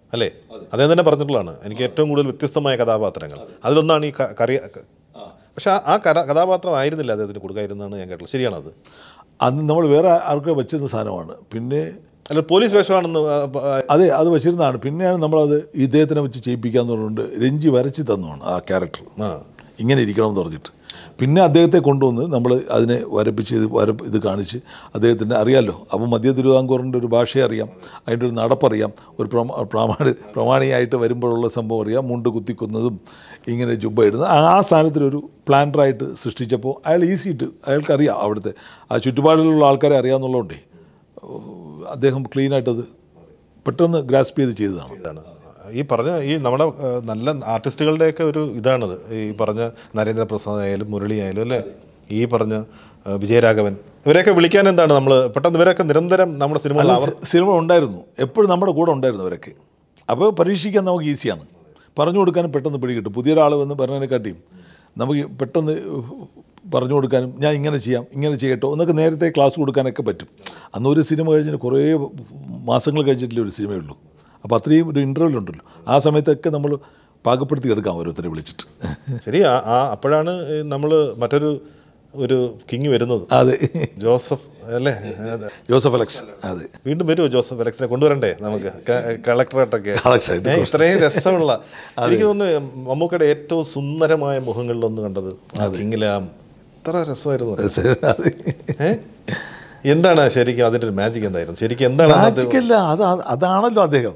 അല്ലേ അദ്ദേഹം തന്നെ പറഞ്ഞിട്ടുള്ളതാണ് എനിക്ക് ഏറ്റവും കൂടുതൽ വ്യത്യസ്തമായ കഥാപാത്രങ്ങൾ അതിലൊന്നാണ് ഈ ക- കറി പക്ഷെ ആ- ആ കഥ കഥാപാത്രം ആയിരുന്നില്ല അദ്ദേഹത്തിന് കൊടുക്കായിരുന്നാണ് ഞാൻ കേട്ടുള്ളത് ശരിയാണത്
അന്ന് നമ്മൾ വേറെ ആർക്കോ വെച്ചിരുന്ന സാധനമാണ് പിന്നെ
അല്ല പോലീസ് വേഷമാണെന്ന് ആ, പ- ആ,
അതെ അത് വെച്ചിരുന്നതാണ് പിന്നെയാണ് നമ്മളത് ഇദ്ദേഹത്തിനെ വെച്ച് ചെയ്യിപ്പിക്കാന്ന് പറഞ്ഞുകൊണ്ട് രഞ്ജി വരച്ച് തന്നുമാണ് ആ ക്യാരക്ടർ
ആ
ഇങ്ങനെ ഇരിക്കണം എന്ന് പറഞ്ഞിട്ട് പിന്നെ അദ്ദേഹത്തെ കൊണ്ടുവന്ന് നമ്മൾ അതിനെ വരപ്പിച്ച് ഇത് വര ഇത് കാണിച്ച് അദ്ദേഹത്തിൻ്റെ അറിയാമല്ലോ അപ്പോൾ മധ്യ തിരുവിതാംകൂറിൻ്റെ ഒരു ഭാഷയെ അറിയാം അതിൻ്റെ ഒരു നടപ്പറിയാം ഒരു പ്രമാ പ്രമാണി പ്രമാണിയായിട്ട് വരുമ്പോഴുള്ള സംഭവം അറിയാം മുണ്ട് കുത്തിക്കുന്നതും ഇങ്ങനെ ജുബ്ബ ഇടുന്നത് ആ ആ സ്ഥാനത്തിലൊരു പ്ലാൻഡറായിട്ട് സൃഷ്ടിച്ചപ്പോൾ അയാൾ ഈസി ഇട്ട് അയാൾക്കറിയാം അവിടുത്തെ ആ ചുറ്റുപാടിലുള്ള ആൾക്കാരെ അറിയാമെന്നുള്ളതുകൊണ്ടേ അദ്ദേഹം ക്ലീനായിട്ടത് പെട്ടെന്ന് ഗ്രാസ്പ് ചെയ്ത് ചെയ്തതാണ്
ഇതാണ് ഈ പറഞ്ഞ ഈ നമ്മുടെ ആ, നല്ല ആർട്ടിസ്റ്റുകളുടെയൊക്കെ ഒരു ഇതാണത് ഈ പറഞ്ഞ നരേന്ദ്രപ്രസാദ് ആയാലും മുരളി ആയാലും അല്ലേ ഈ പറഞ്ഞ ആ, വിജയരാഘവൻ ഇവരെയൊക്കെ വിളിക്കാൻ എന്താണ് നമ്മൾ പെട്ടെന്ന് ഇവരൊക്കെ നിരന്തരം നമ്മുടെ സിനിമകളിൽ അവർ
സിനിമ ഉണ്ടായിരുന്നു എപ്പോഴും നമ്മുടെ കൂടെ ഉണ്ടായിരുന്നു അവരൊക്കെ അപ്പോൾ പരീക്ഷിക്കാൻ നമുക്ക് ഈസിയാണ് പറഞ്ഞു കൊടുക്കാനും പെട്ടെന്ന് പിടികിട്ടും പുതിയൊരാൾ വന്ന് പറഞ്ഞതിനെക്കാട്ടിയും നമുക്ക് പെട്ടെന്ന് പറഞ്ഞു കൊടുക്കാനും ഞാൻ ഇങ്ങനെ ചെയ്യാം ഇങ്ങനെ ചെയ്യട്ടോ എന്നൊക്കെ നേരത്തെ ക്ലാസ് കൊടുക്കാനൊക്കെ പറ്റും അന്ന് ഒരു സിനിമ കഴിഞ്ഞിട്ട് കുറേ മാസങ്ങൾ കഴിഞ്ഞിട്ടില്ലേ ഒരു സിനിമയുള്ളൂ അപ്പോൾ അത്രയും ഒരു ഇൻ്റർവെൽ ഉണ്ടല്ലോ ആ സമയത്തൊക്കെ നമ്മൾ പാകപ്പെടുത്തി എടുക്കാം ഓരോരുത്തരെ വിളിച്ചിട്ട്
ശരി ആ ആ അപ്പോഴാണ് നമ്മൾ മറ്റൊരു ഒരു കിങ് വരുന്നത്
അതെ
ജോസഫ് അല്ലേ അതെ.
ജോസഫ് അലക്സ് അതെ
വീണ്ടും വരുമോ ജോസഫ് അലക്സിനെ കൊണ്ടുവരണ്ടേ നമുക്ക് കളക്ടറായിട്ടൊക്കെ
കളക്ടറായിട്ട്
ഏ, ഇത്രയും രസമുള്ള എനിക്ക് തോന്നുന്നു മമ്മൂക്കയുടെ ഏറ്റവും സുന്ദരമായ മുഖങ്ങളിലൊന്ന് കണ്ടത് ആ കിങ്ങിലെ ആ ഇത്ര രസമായിരുന്നു
അതെ
ഏ എന്താണ് ശരിക്കും അതിൻ്റെ ഒരു മാജിക് എന്തായിരുന്നു ശരിക്കും എന്താണ് അത്
മാജിക്കല്ല അത് അത് അതാണല്ലോ അദ്ദേഹം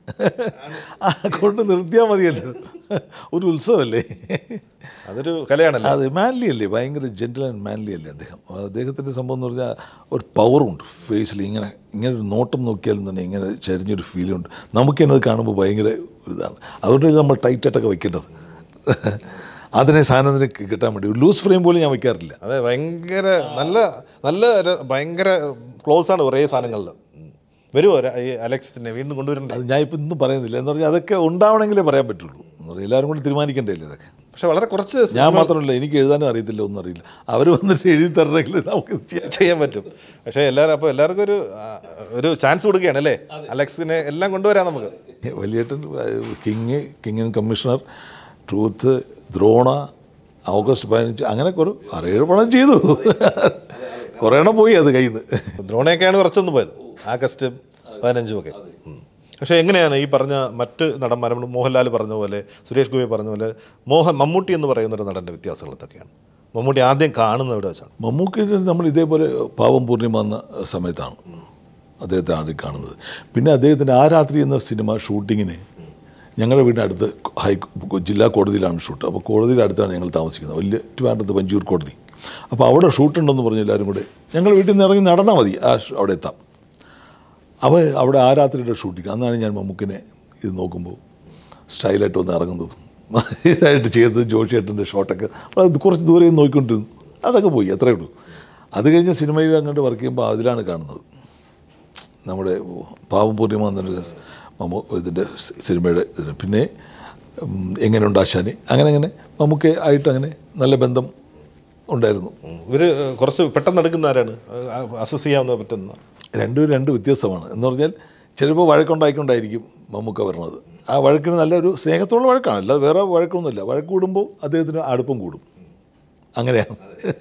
ആ, കൊണ്ട് നിർത്തിയാൽ മതിയല്ലോ ഒരു ഉത്സവമല്ലേ
അതൊരു കലയാണല്ലോ
അത് മാൻലി അല്ലേ ഭയങ്കര ജെന്റിൽ ആൻഡ് മാൻലി അല്ലേ അദ്ദേഹം അദ്ദേഹത്തിൻ്റെ സംഭവം എന്ന് പറഞ്ഞാൽ ഒരു പവറുണ്ട് ഫേസിൽ ഇങ്ങനെ ഇങ്ങനെ ഒരു നോട്ടം നോക്കിയാലും തന്നെ ഇങ്ങനെ ചരിഞ്ഞൊരു ഫീലുണ്ട് നമുക്ക് തന്നെ അത് കാണുമ്പോൾ ഭയങ്കര ഒരു ഇതാണ് അതുകൊണ്ട് ഇത് നമ്മൾ ടൈറ്റായിട്ടൊക്കെ വെക്കേണ്ടത് അതിനെ സാധനത്തിന് കിട്ടാൻ വേണ്ടി ഒരു ലൂസ് ഫ്രെയിം പോലും ഞാൻ വെക്കാറില്ല
അതെ ഭയങ്കര നല്ല നല്ല ര- ഭയങ്കര ക്ലോസ് ആണ് കുറേ സാധനങ്ങളിൽ ഉം. വരുമോ ര- ഈ അലക്സിനെ വീണ്ടും കൊണ്ടുവരണ്ടേ
അത് ഞാൻ ഇപ്പം ഇന്നും പറയുന്നില്ല എന്ന് പറഞ്ഞാൽ അതൊക്കെ ഉണ്ടാവണമെങ്കിലേ പറയാൻ പറ്റുള്ളൂ എന്ന് പറഞ്ഞാൽ എല്ലാവരും കൂടി തീരുമാനിക്കണ്ടേ ഇതൊക്കെ
പക്ഷെ വളരെ കുറച്ച്
ഞാൻ മാത്രമല്ല എനിക്ക് എഴുതാനും അറിയത്തില്ല ഒന്നും അറിയില്ല അവർ വന്നിട്ട് എഴുതി തരണമെങ്കിൽ നമുക്ക് ഇത് ചെയ്യാം
ചെയ്യാൻ പറ്റും പക്ഷേ എല്ലാവരും അപ്പോൾ എല്ലാവർക്കും ഒരു ആ, ഒരു ചാൻസ് കൊടുക്കുകയാണ് അല്ലേ അലക്സിനെ എല്ലാം കൊണ്ടുവരാം നമുക്ക്
വലിയേട്ടൻ കിങ് കിങ്ങിൻ കമ്മീഷണർ ട്രൂത്ത് ദ്രോണ ഓഗസ്റ്റ് പതിനഞ്ച് അങ്ങനെ കുറേ ആറേഴ് പണം ചെയ്തു കുറേ എണ്ണം പോയി അത് കയ്യിൽ നിന്ന്
ദ്രോണയൊക്കെയാണ് കുറച്ചൊന്ന് പോയത് ആഗസ്റ്റ് പതിനഞ്ചും ഒക്കെ ഉം. പക്ഷേ എങ്ങനെയാണ് ഈ പറഞ്ഞ മറ്റ് നടന്മാർ നമ്മൾ മോഹൻലാൽ പറഞ്ഞ പോലെ സുരേഷ് ഗോപി പറഞ്ഞ പോലെ മോഹൻ മമ്മൂട്ടി എന്ന് പറയുന്ന ഒരു നടൻ്റെ വ്യത്യാസങ്ങൾ എന്തൊക്കെയാണ് മമ്മൂട്ടി ആദ്യം കാണുന്നത് എവിടെ വെച്ചാണ്
മമ്മൂക്കിന് നമ്മൾ ഇതേപോലെ പാവം പൂർണ്ണിമ വന്ന സമയത്താണ് അദ്ദേഹത്തെ ആദ്യം കാണുന്നത് പിന്നെ അദ്ദേഹത്തിൻ്റെ ആ രാത്രി എന്ന സിനിമ ഷൂട്ടിങ്ങിന് ഞങ്ങളുടെ വീടിനടുത്ത് ഹൈ ജില്ലാ കോടതിയിലാണ് ഷൂട്ട് അപ്പോൾ കോടതിയുടെ അടുത്താണ് ഞങ്ങൾ താമസിക്കുന്നത് വലിയ ട്രിവാൻഡ്രത്ത് പഞ്ചൂർ കോടതി അപ്പോൾ അവിടെ ഷൂട്ടുണ്ടെന്ന് പറഞ്ഞ് എല്ലാവരും കൂടെ ഞങ്ങൾ വീട്ടിൽ നിന്ന് ഇറങ്ങി നടന്നാൽ മതി ആ ഷ് അവിടെ എത്താം അവ അവിടെ ആ രാത്രിയുടെ ഷൂട്ടിങ് അന്നാണ് ഞാൻ മമ്മൂക്കിനെ ഇത് നോക്കുമ്പോൾ സ്റ്റൈലായിട്ട് വന്ന് ഇറങ്ങുന്നതും ഇതായിട്ട് ചെയ്തത് ജോഷിയേട്ടൻ്റെ ഷോട്ടൊക്കെ അത് കുറച്ച് ദൂരെ നിന്ന് നോക്കിക്കൊണ്ടിരുന്നു അതൊക്കെ പോയി അത്രേ ഉള്ളൂ അത് കഴിഞ്ഞ് സിനിമയിൽ അങ്ങോട്ട് വർക്ക് ചെയ്യുമ്പോൾ അതിലാണ് കാണുന്നത് നമ്മുടെ പാവം പൂർണിമ എന്നൊരു മമ്മൂ ഇതിൻ്റെ സി- സിനിമയുടെ ഇതിന് പിന്നെ ഉം, എങ്ങനെയുണ്ട് ആശാന് അങ്ങനെ അങ്ങനെ നമുക്ക് ആയിട്ട് അങ്ങനെ നല്ല ബന്ധം ഉണ്ടായിരുന്നു
ഇവർ കുറച്ച് പെട്ടെന്ന് എടുക്കുന്ന ആരാണ് അസസ് ചെയ്യാവുന്ന പറ്റുന്ന
രണ്ടും രണ്ട് വ്യത്യസ്തമാണ് എന്ന് പറഞ്ഞാൽ ചിലപ്പോൾ വഴക്കുണ്ടായിക്കൊണ്ടായിരിക്കും മമ്മൂക്ക വരുന്നത് ആ വഴക്കിന് നല്ലൊരു സ്നേഹത്തോളം വഴക്കാണ് അല്ലാതെ വേറെ വഴക്കൊന്നുമില്ല വഴക്ക് കൂടുമ്പോൾ അദ്ദേഹത്തിന് അടുപ്പം കൂടും അങ്ങനെയാണ്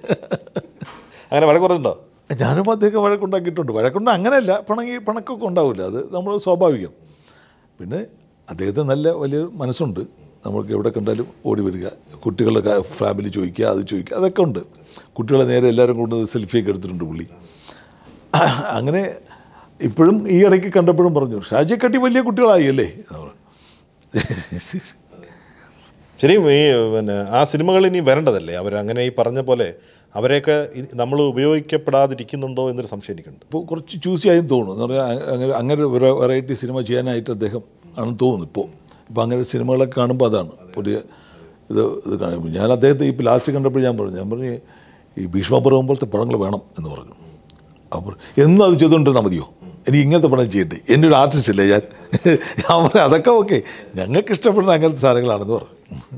അങ്ങനെ വളരെ കുറച്ചുണ്ടോ
ഞാനും അദ്ദേഹം വഴക്കുണ്ടാക്കിയിട്ടുണ്ട് വഴക്കുണ്ട് അങ്ങനെയല്ല പിണങ്ങി പിണക്കൊക്കെ ഉണ്ടാവില്ല അത് നമ്മൾ സ്വാഭാവികം പിന്നെ അദ്ദേഹത്തിന് നല്ല വലിയ മനസ്സുണ്ട് നമ്മൾക്ക് എവിടെ കണ്ടാലും ഓടി വരിക കുട്ടികളുടെ ഫാമിലി ചോദിക്കുക അത് ചോദിക്കുക അതൊക്കെ ഉണ്ട് കുട്ടികളെ നേരെ എല്ലാവരും കൊണ്ട് സെൽഫിയൊക്കെ എടുത്തിട്ടുണ്ട് പുള്ളി അങ്ങനെ ഇപ്പോഴും ഈ ഇടയ്ക്ക് കണ്ടപ്പോഴും പറഞ്ഞു ഷാജിയെ കട്ടി വലിയ കുട്ടികളായി അല്ലേ
ശരിയും ഈ പിന്നെ ആ സിനിമകൾ ഇനി വരേണ്ടതല്ലേ അവർ അങ്ങനെ ഈ പറഞ്ഞ പോലെ അവരെയൊക്കെ നമ്മൾ ഉപയോഗിക്കപ്പെടാതിരിക്കുന്നുണ്ടോ എന്നൊരു സംശയം എനിക്കുണ്ട്
ഇപ്പോൾ കുറച്ച് ചൂസി ആയും തോന്നുന്നു എന്ന് പറഞ്ഞാൽ അ- അങ്ങനെ അങ്ങനെ ഒരു വെറൈറ്റി സിനിമ ചെയ്യാനായിട്ട് അദ്ദേഹം ആണെന്ന് തോന്നുന്നു ഇപ്പോൾ ഇപ്പോൾ അങ്ങനെ സിനിമകളൊക്കെ കാണുമ്പോൾ അതാണ് പുതിയ ഇത് ഇത് കാണുമ്പോൾ ഞാൻ അദ്ദേഹത്തെ ഇപ്പോൾ ലാസ്റ്റ് കണ്ടപ്പോൾ ഞാൻ പറഞ്ഞു ഞാൻ പറഞ്ഞു ഈ ഭീഷ്മപർവം പോലത്തെ പടങ്ങൾ വേണം എന്ന് പറഞ്ഞു അപ്പോൾ എന്നും അത് ചെയ്തുകൊണ്ടിരുന്നാൽ മതിയോ എനിക്ക് ഇങ്ങനത്തെ പടം ചെയ്യട്ടെ എൻ്റെ ഒരു ആർട്ടിസ്റ്റ് അല്ലേ ഞാൻ ഞാൻ പറഞ്ഞു അതൊക്കെ ഓക്കെ ഞങ്ങൾക്ക് ഇഷ്ടപ്പെടുന്ന അങ്ങനത്തെ സാധനങ്ങളാണെന്ന് പറഞ്ഞു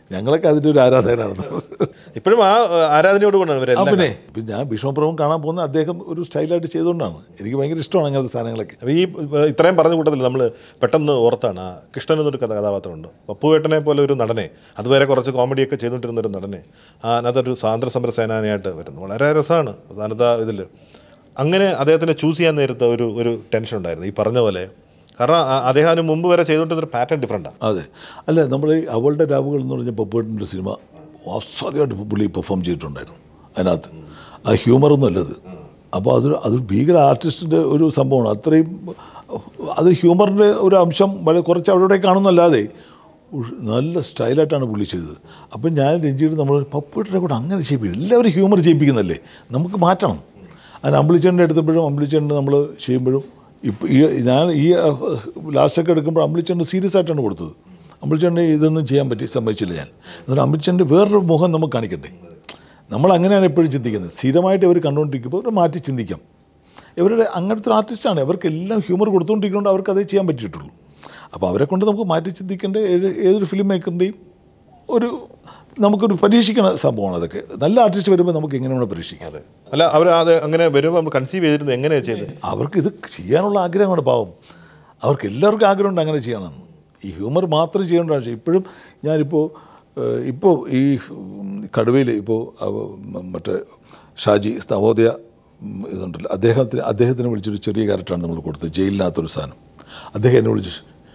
ഞങ്ങളൊക്കെ അതിൻ്റെ ഒരു ആരാധകരാണ്
ഇപ്പോഴും ആ ആ, ആരാധനയോട് കൊണ്ടാണ്
ആ
ഇവരെല്ലാം
പിന്നെ പിന്നെ ഞാൻ ഭീഷ്മപ്രഭം കാണാൻ പോകുന്ന അദ്ദേഹം ഒരു സ്റ്റൈലായിട്ട് ചെയ്തുകൊണ്ടാണ് എനിക്ക് ഭയങ്കര ഇഷ്ടമാണ് അങ്ങനത്തെ സാധനങ്ങളൊക്കെ
അപ്പോൾ ഈ ഏഹ്, ഇത്രയും പറഞ്ഞ കൂട്ടത്തിൽ നമ്മൾ പെട്ടെന്ന് ഓർത്താണ് ആ കൃഷ്ണൻ എന്നൊരു കഥ കഥാപാത്രമുണ്ട് പപ്പുവേട്ടനെ പോലെ ഒരു നടനെ അതുവരെ കുറച്ച് കോമഡിയൊക്കെ ചെയ്തുകൊണ്ടിരുന്ന ഒരു നടനെ ആ അതിനകത്തൊരു സ്വാതന്ത്ര്യ സമര സേനാനിയായിട്ട് വരുന്നു വളരെ രസമാണ് അവസാനത്തെ ഇതിൽ അങ്ങനെ അദ്ദേഹത്തിനെ ചൂസ് ചെയ്യാൻ നേരത്തെ ഒരു ഒരു ടെൻഷൻ ഉണ്ടായിരുന്നു ഈ പറഞ്ഞ പോലെ കാരണം ആ- അദ്ദേഹം അതിന് മുമ്പ് വരെ ചെയ്തുകൊണ്ടിരുന്ന ഒരു പാറ്റേൺ ഡിഫറെൻറ്റാണ്
അതെ അല്ല നമ്മൾ ഈ അവളുടെ രാവുകൾ എന്ന് പറഞ്ഞ പപ്പുവേട്ടൻ്റെ സിനിമ അസാധ്യമായിട്ട് പുള്ളി പെർഫോം ചെയ്തിട്ടുണ്ടായിരുന്നു അതിനകത്ത് ആ ഹ്യൂമറൊന്നും അല്ലത് അപ്പോൾ അതൊരു അതൊരു ഭീകര ആർട്ടിസ്റ്റിൻ്റെ ഒരു സംഭവമാണ് അത്രയും അത് ഹ്യൂമറിൻ്റെ ഒരു അംശം വളരെ കുറച്ച് അവിടെ ഇവിടെ കാണുന്നല്ലാതെ ഉഷ് നല്ല സ്റ്റൈലായിട്ടാണ് പുള്ളി ചെയ്തത് അപ്പം ഞാൻ രഞ്ജിയുടെ നമ്മൾ പപ്പുവേട്ടനെ കൂടെ അങ്ങനെ ചെയ്യിപ്പിക്കും എല്ലാവരും ഹ്യൂമർ ചെയ്യിപ്പിക്കുന്നല്ലേ നമുക്ക് മാറ്റണം അതിന് അമ്പിളിച്ചേട്ടൻ്റെ എടുത്തപ്പോഴും അമ്പിളിച്ചേട്ടൻ നമ്മൾ ചെയ്യുമ്പോഴും ഇപ്പോൾ ഈ ഞാൻ ഈ ലാസ്റ്റൊക്കെ എടുക്കുമ്പോൾ അമ്പിളിച്ചേട്ടൻ സീരിയസ് ആയിട്ടാണ് കൊടുത്തത് അമ്പിളിച്ചേട്ടൻ ഇതൊന്നും ചെയ്യാൻ പറ്റി സമ്മതിച്ചില്ല ഞാൻ എന്നിട്ട് അമ്പിളിച്ചേട്ടൻ്റെ വേറൊരു മുഖം നമുക്ക് കാണിക്കണ്ടേ നമ്മൾ അങ്ങനെയാണ് എപ്പോഴും ചിന്തിക്കുന്നത് സ്ഥിരമായിട്ട് ഇവർ കണ്ടുകൊണ്ടിരിക്കുമ്പോൾ അവർ മാറ്റി ചിന്തിക്കാം ഇവരുടെ അങ്ങനത്തെ ഒരു ആർട്ടിസ്റ്റാണ് അവർക്കെല്ലാം ഹ്യൂമർ കൊടുത്തുകൊണ്ടിരിക്കുന്നതുകൊണ്ട് അവർക്ക് അതേ ചെയ്യാൻ പറ്റിയിട്ടുള്ളൂ അപ്പോൾ അവരെ കൊണ്ട് നമുക്ക് മാറ്റി ചിന്തിക്കേണ്ട ഏത് ഏതൊരു ഫിലിം മേക്കറിൻ്റെയും ഒരു നമുക്കൊരു പരീക്ഷിക്കണ സംഭവമാണ് അതൊക്കെ നല്ല ആർട്ടിസ്റ്റ് വരുമ്പോൾ നമുക്ക് എങ്ങനെ വേണം പരീക്ഷിക്കാം
അതെ അല്ല അവർ അത് അങ്ങനെ വരുമ്പോൾ നമ്മൾ കൺസീവ് ചെയ്തിരുന്നത് എങ്ങനെയാണ് ചെയ്തത്
അവർക്ക് ഇത് ചെയ്യാനുള്ള ആഗ്രഹമാണ് പാവം അവർക്ക് എല്ലാവർക്കും ആഗ്രഹമുണ്ട് അങ്ങനെ ചെയ്യണമെന്ന് ഈ ഹ്യൂമർ മാത്രം ചെയ്യേണ്ട ആവശ്യം ഇപ്പോഴും ഞാനിപ്പോൾ ഏഹ്, ഇപ്പോൾ ഈ കടുവയിൽ ഇപ്പോൾ അവ- മ- മറ്റേ ഷാജി നവോദയ ഉം, ഇതുണ്ടല്ലോ അദ്ദേഹത്തിന് അദ്ദേഹത്തിനെ വിളിച്ചൊരു ചെറിയ ക്യാരക്ടറാണ് നമ്മൾ കൊടുത്തത് ജയിലിനകത്തൊരു സാധനം അദ്ദേഹം എന്നെ വിളിച്ചു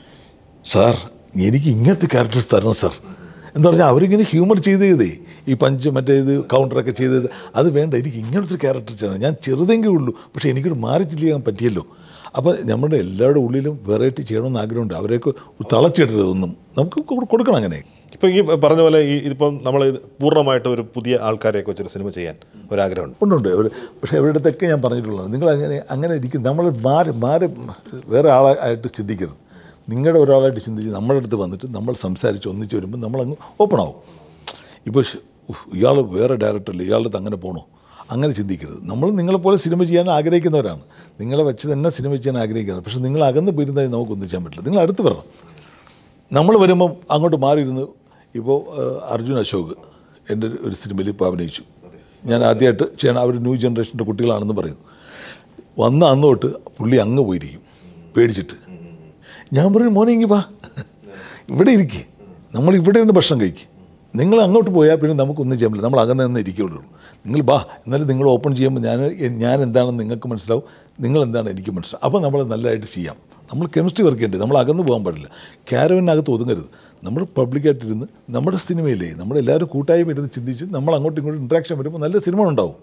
സാർ എനിക്ക് ഇങ്ങനത്തെ ക്യാരക്ടേഴ്സ് തരണം സാർ എന്ന് പറഞ്ഞാൽ അവരിങ്ങനെ ഹ്യൂമർ ചെയ്ത് ചെയ്തേ ഈ പഞ്ച് മറ്റേ ഇത് കൗണ്ടറൊക്കെ ചെയ്തത് അത് വേണ്ട എനിക്ക് ഇങ്ങനത്തെ ക്യാരക്ടർ ചെയ്യണം ഞാൻ ചെറുതെങ്കിൽ ഉള്ളൂ പക്ഷേ എനിക്കൊരു മാറി ചെയ്യാൻ പറ്റിയല്ലോ അപ്പോൾ നമ്മുടെ എല്ലാവരുടെ ഉള്ളിലും വെറൈറ്റി ചെയ്യണമെന്ന് ആഗ്രഹമുണ്ട് അവരെയൊക്കെ തളച്ചിടരുത് ഒന്നും നമുക്ക് കൊ- കൊടുക്കണം അങ്ങനെ
ഇപ്പം ഈ പറഞ്ഞ പോലെ ഈ ഇതിപ്പം നമ്മൾ പൂർണ്ണമായിട്ട് ഒരു പുതിയ ആൾക്കാരെയൊക്കെ വെച്ചൊരു സിനിമ ചെയ്യാൻ ഒരാഗ്രഹമുണ്ട്
ഉണ്ടുണ്ട് അവർ പക്ഷേ അവരുടെ അടുത്തൊക്കെ ഞാൻ പറഞ്ഞിട്ടുള്ളത് നിങ്ങൾ അങ്ങനെ അങ്ങനെ ഇരിക്കും നമ്മൾ മാറി മാറി വേറെ ആളായിട്ട് ചിന്തിക്കരുത് നിങ്ങളുടെ ഒരാളായിട്ട് ചിന്തിച്ച് നമ്മുടെ അടുത്ത് വന്നിട്ട് നമ്മൾ സംസാരിച്ച് ഒന്നിച്ച് വരുമ്പോൾ നമ്മളങ്ങ് ഓപ്പൺ ആവും ഇപ്പോൾ ഇയാൾ വേറെ ഡയറക്ടറല്ലേ ഇയാളുടെ അടുത്ത് അങ്ങനെ പോകണോ അങ്ങനെ ചിന്തിക്കരുത് നമ്മൾ നിങ്ങളെപ്പോലെ സിനിമ ചെയ്യാൻ ആഗ്രഹിക്കുന്നവരാണ് നിങ്ങളെ വെച്ച് തന്നെ സിനിമ ചെയ്യാൻ ആഗ്രഹിക്കുന്നത് പക്ഷേ നിങ്ങൾ അകന്ന് പോയിരുന്നതായി നമുക്ക് ഒന്നിച്ചാൻ പറ്റില്ല നിങ്ങൾ അടുത്ത് വരണം നമ്മൾ വരുമ്പം അങ്ങോട്ട് മാറിയിരുന്ന് ഇപ്പോൾ അർജുൻ അശോക് എൻ്റെ ഒരു- ഒരു സിനിമയിൽ ഇപ്പോൾ അഭിനയിച്ചു ഞാൻ ആദ്യമായിട്ട് ചെയ്യണം അവർ ന്യൂ ജനറേഷൻ്റെ കുട്ടികളാണെന്ന് പറയുന്നു വന്ന അന്ന് തൊട്ട് പുള്ളി അങ്ങ് പോയിരിക്കും പേടിച്ചിട്ട് ഞാൻ പറഞ്ഞു മോനെ ഇങ്ങി വാ ഇവിടെ ഇരിക്കുക നമ്മൾ ഇവിടെ ഇരുന്ന് ഭക്ഷണം കഴിക്കും നിങ്ങൾ അങ്ങോട്ട് പോയാൽ പിന്നെ നമുക്കൊന്നും ചെയ്യാൻ പറ്റില്ല നമ്മൾ അകന്ന് തന്നെ ഇരിക്കുകയുള്ളൂ നിങ്ങൾ ബാ എന്നാലും നിങ്ങൾ ഓപ്പൺ ചെയ്യുമ്പോൾ ഞാൻ ഞാൻ എന്താണെന്ന് നിങ്ങൾക്ക് മനസ്സിലാവും നിങ്ങൾ എന്താണ് എനിക്ക് മനസ്സിലാവും അപ്പോൾ നമ്മൾ നല്ലതായിട്ട് ചെയ്യാം നമ്മൾ കെമിസ്ട്രി വർക്ക് ചെയ്യേണ്ടത് നമ്മൾ അകന്ന് പോകാൻ പാടില്ല ക്യാരവനകത്ത് ഒതുങ്ങരുത് നമ്മൾ പബ്ലിക്കായിട്ടിരുന്ന് നമ്മുടെ സിനിമയിലേ നമ്മളെല്ലാവരും കൂട്ടായ്മ ഇരുന്ന് ചിന്തിച്ച് നമ്മൾ അങ്ങോട്ടും ഇങ്ങോട്ടും ഇൻട്രാക്ഷൻ വരുമ്പോൾ നല്ല സിനിമ ഉണ്ടാവും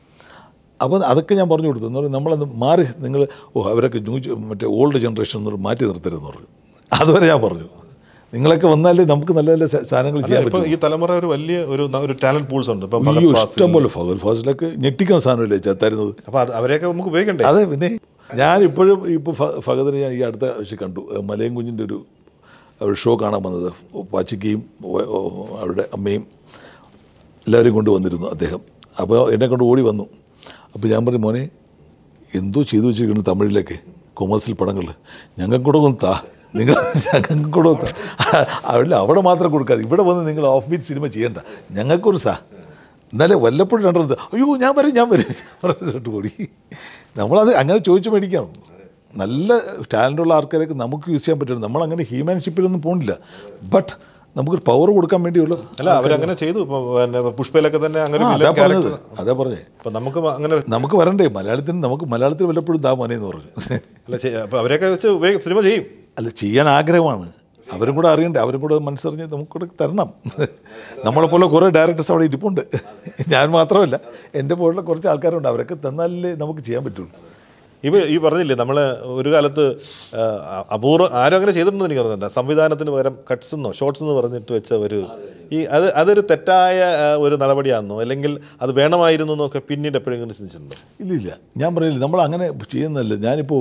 അപ്പോൾ അതൊക്കെ ഞാൻ പറഞ്ഞു കൊടുത്തു എന്ന് പറഞ്ഞാൽ നമ്മളത് മാറി നിങ്ങൾ ഓ അവരൊക്കെ ന്യൂ ജ- മറ്റേ ഓൾഡ് ജനറേഷൻ എന്ന് പറഞ്ഞ് മാറ്റി നിർത്തരുതെന്ന് പറഞ്ഞു അതുവരെ ഞാൻ പറഞ്ഞു നിങ്ങളൊക്കെ വന്നാലേ നമുക്ക് നല്ല നല്ല സ- സാധനങ്ങൾ ചെയ്യാൻ
ഇപ്പം
പറ്റും
ഈ തലമുറ ഒരു വലിയ ഒരു ന- ഒരു ടാലന്റ് പൂൾസ് ഉണ്ട് ഇപ്പം
അയ്യോ ഇഷ്ടം പോലെ ഫഗൽ ഫാസിലൊക്കെ ഞെട്ടിക്കുന്ന സാധനമല്ലേ ച- തരുന്നത്
അപ്പോൾ അത് അവരെയൊക്കെ നമുക്ക് ഉപയോഗിക്കണ്ടേ
അതെ പിന്നെ ഞാൻ ഇപ്പോഴും ഇപ്പോൾ ഫഗതിനെ ഞാൻ ഈ അടുത്ത ആഴ്ച കണ്ടു ഏഹ് മലയം കുഞ്ഞിൻ്റെ ഒരു ഒരു ഷോ കാണാൻ വന്നത് പാച്ചിക്കയും ഓ- ഓ- അവരുടെ അമ്മയും എല്ലാവരും കൊണ്ട് വന്നിരുന്നു അദ്ദേഹം അപ്പോൾ എന്നെ കൊണ്ട് ഓടി വന്നു അപ്പോൾ ഞാൻ പറഞ്ഞു മോനെ എന്തോ ചെയ്തു വെച്ചിരിക്കുന്നു തമിഴിലൊക്കെ കൊമേഴ്സ്യൽ പടങ്ങളിൽ ഞങ്ങൾക്ക് കൂടെ ഒന്ന് താ നിങ്ങൾ ഞങ്ങൾക്ക് കൂടെ ഒന്ന് താ അവിടെ അവിടെ മാത്രം കൊടുക്കാതെ ഇവിടെ വന്ന് നിങ്ങൾ ഓഫ് ബീറ്റ് സിനിമ ചെയ്യണ്ട ഞങ്ങൾക്കൊരു സാ എന്നാലേ വല്ലപ്പോഴും രണ്ടത് അയ്യോ ഞാൻ വരും ഞാൻ വരും ഞാൻ പറഞ്ഞിട്ട് കൂടി നമ്മളത് അങ്ങനെ ചോദിച്ചു മേടിക്കണം നല്ല ടാലൻ്റുള്ള ആൾക്കാരൊക്കെ നമുക്ക് യൂസ് ചെയ്യാൻ പറ്റും നമ്മളങ്ങനെ ഹ്യൂമാൻഷിപ്പിലൊന്നും പോകുന്നില്ല ബട്ട് നമുക്കൊരു പവർ കൊടുക്കാൻ വേണ്ടിയുള്ള
അല്ല അവരങ്ങനെ ചെയ്തു ഇപ്പം പിന്നെ പുഷ്പയിലൊക്കെ തന്നെ അങ്ങനെ
ആ,
ഒരു
അതാ
villain
പറഞ്ഞത്
character.
അതാ പറഞ്ഞേ
അപ്പം നമുക്ക് അങ്ങനെ
നമുക്ക് വരണ്ടേ മലയാളത്തിന് നമുക്ക് മലയാളത്തിൽ വല്ലപ്പോഴും താ മോനെ എന്ന് പറഞ്ഞു
അല്ല ചെയ്യ- അപ്പം അവരെയൊക്കെ വെച്ച് ഉപയോഗി- സിനിമ ചെയ്യും
അല്ല ചെയ്യാൻ ആഗ്രഹമാണ് അവരും കൂടെ അറിയണ്ടേ അവരും കൂടെ മനസ്സറിഞ്ഞ് നമുക്കൂടെ തരണം നമ്മളെപ്പോലെ കുറേ ഡയറക്ടേഴ്സ് അവിടെ ഇരിപ്പുണ്ട് ഞാൻ മാത്രമല്ല എൻ്റെ പോലുള്ള കുറച്ച് ആൾക്കാരുണ്ട് അവരൊക്കെ തന്നാലേ നമുക്ക് ചെയ്യാൻ പറ്റുള്ളൂ
ഇവ ഈ പറഞ്ഞില്ലേ നമ്മൾ ഒരു കാലത്ത് ആ, അപൂർവ ആരും അങ്ങനെ ചെയ്തിട്ടുണ്ടെന്ന് എനിക്ക് പറഞ്ഞിട്ടുണ്ട് സംവിധാനത്തിന് പകരം കട്ട്സ് എന്നോ ഷോർട്സ് എന്ന് പറഞ്ഞിട്ട് വെച്ച ഒരു ഈ അത് അതൊരു തെറ്റായ ആ, ഒരു നടപടിയാണെന്നോ അല്ലെങ്കിൽ അത് വേണമായിരുന്നു എന്നൊക്കെ പിന്നീട് എപ്പോഴെങ്കിലും ചിന്തിച്ചിട്ടുണ്ടോ
ഇല്ല ഇല്ല ഞാൻ പറയില്ല നമ്മൾ അങ്ങനെ ചെയ്യുന്നതല്ല ഞാനിപ്പോൾ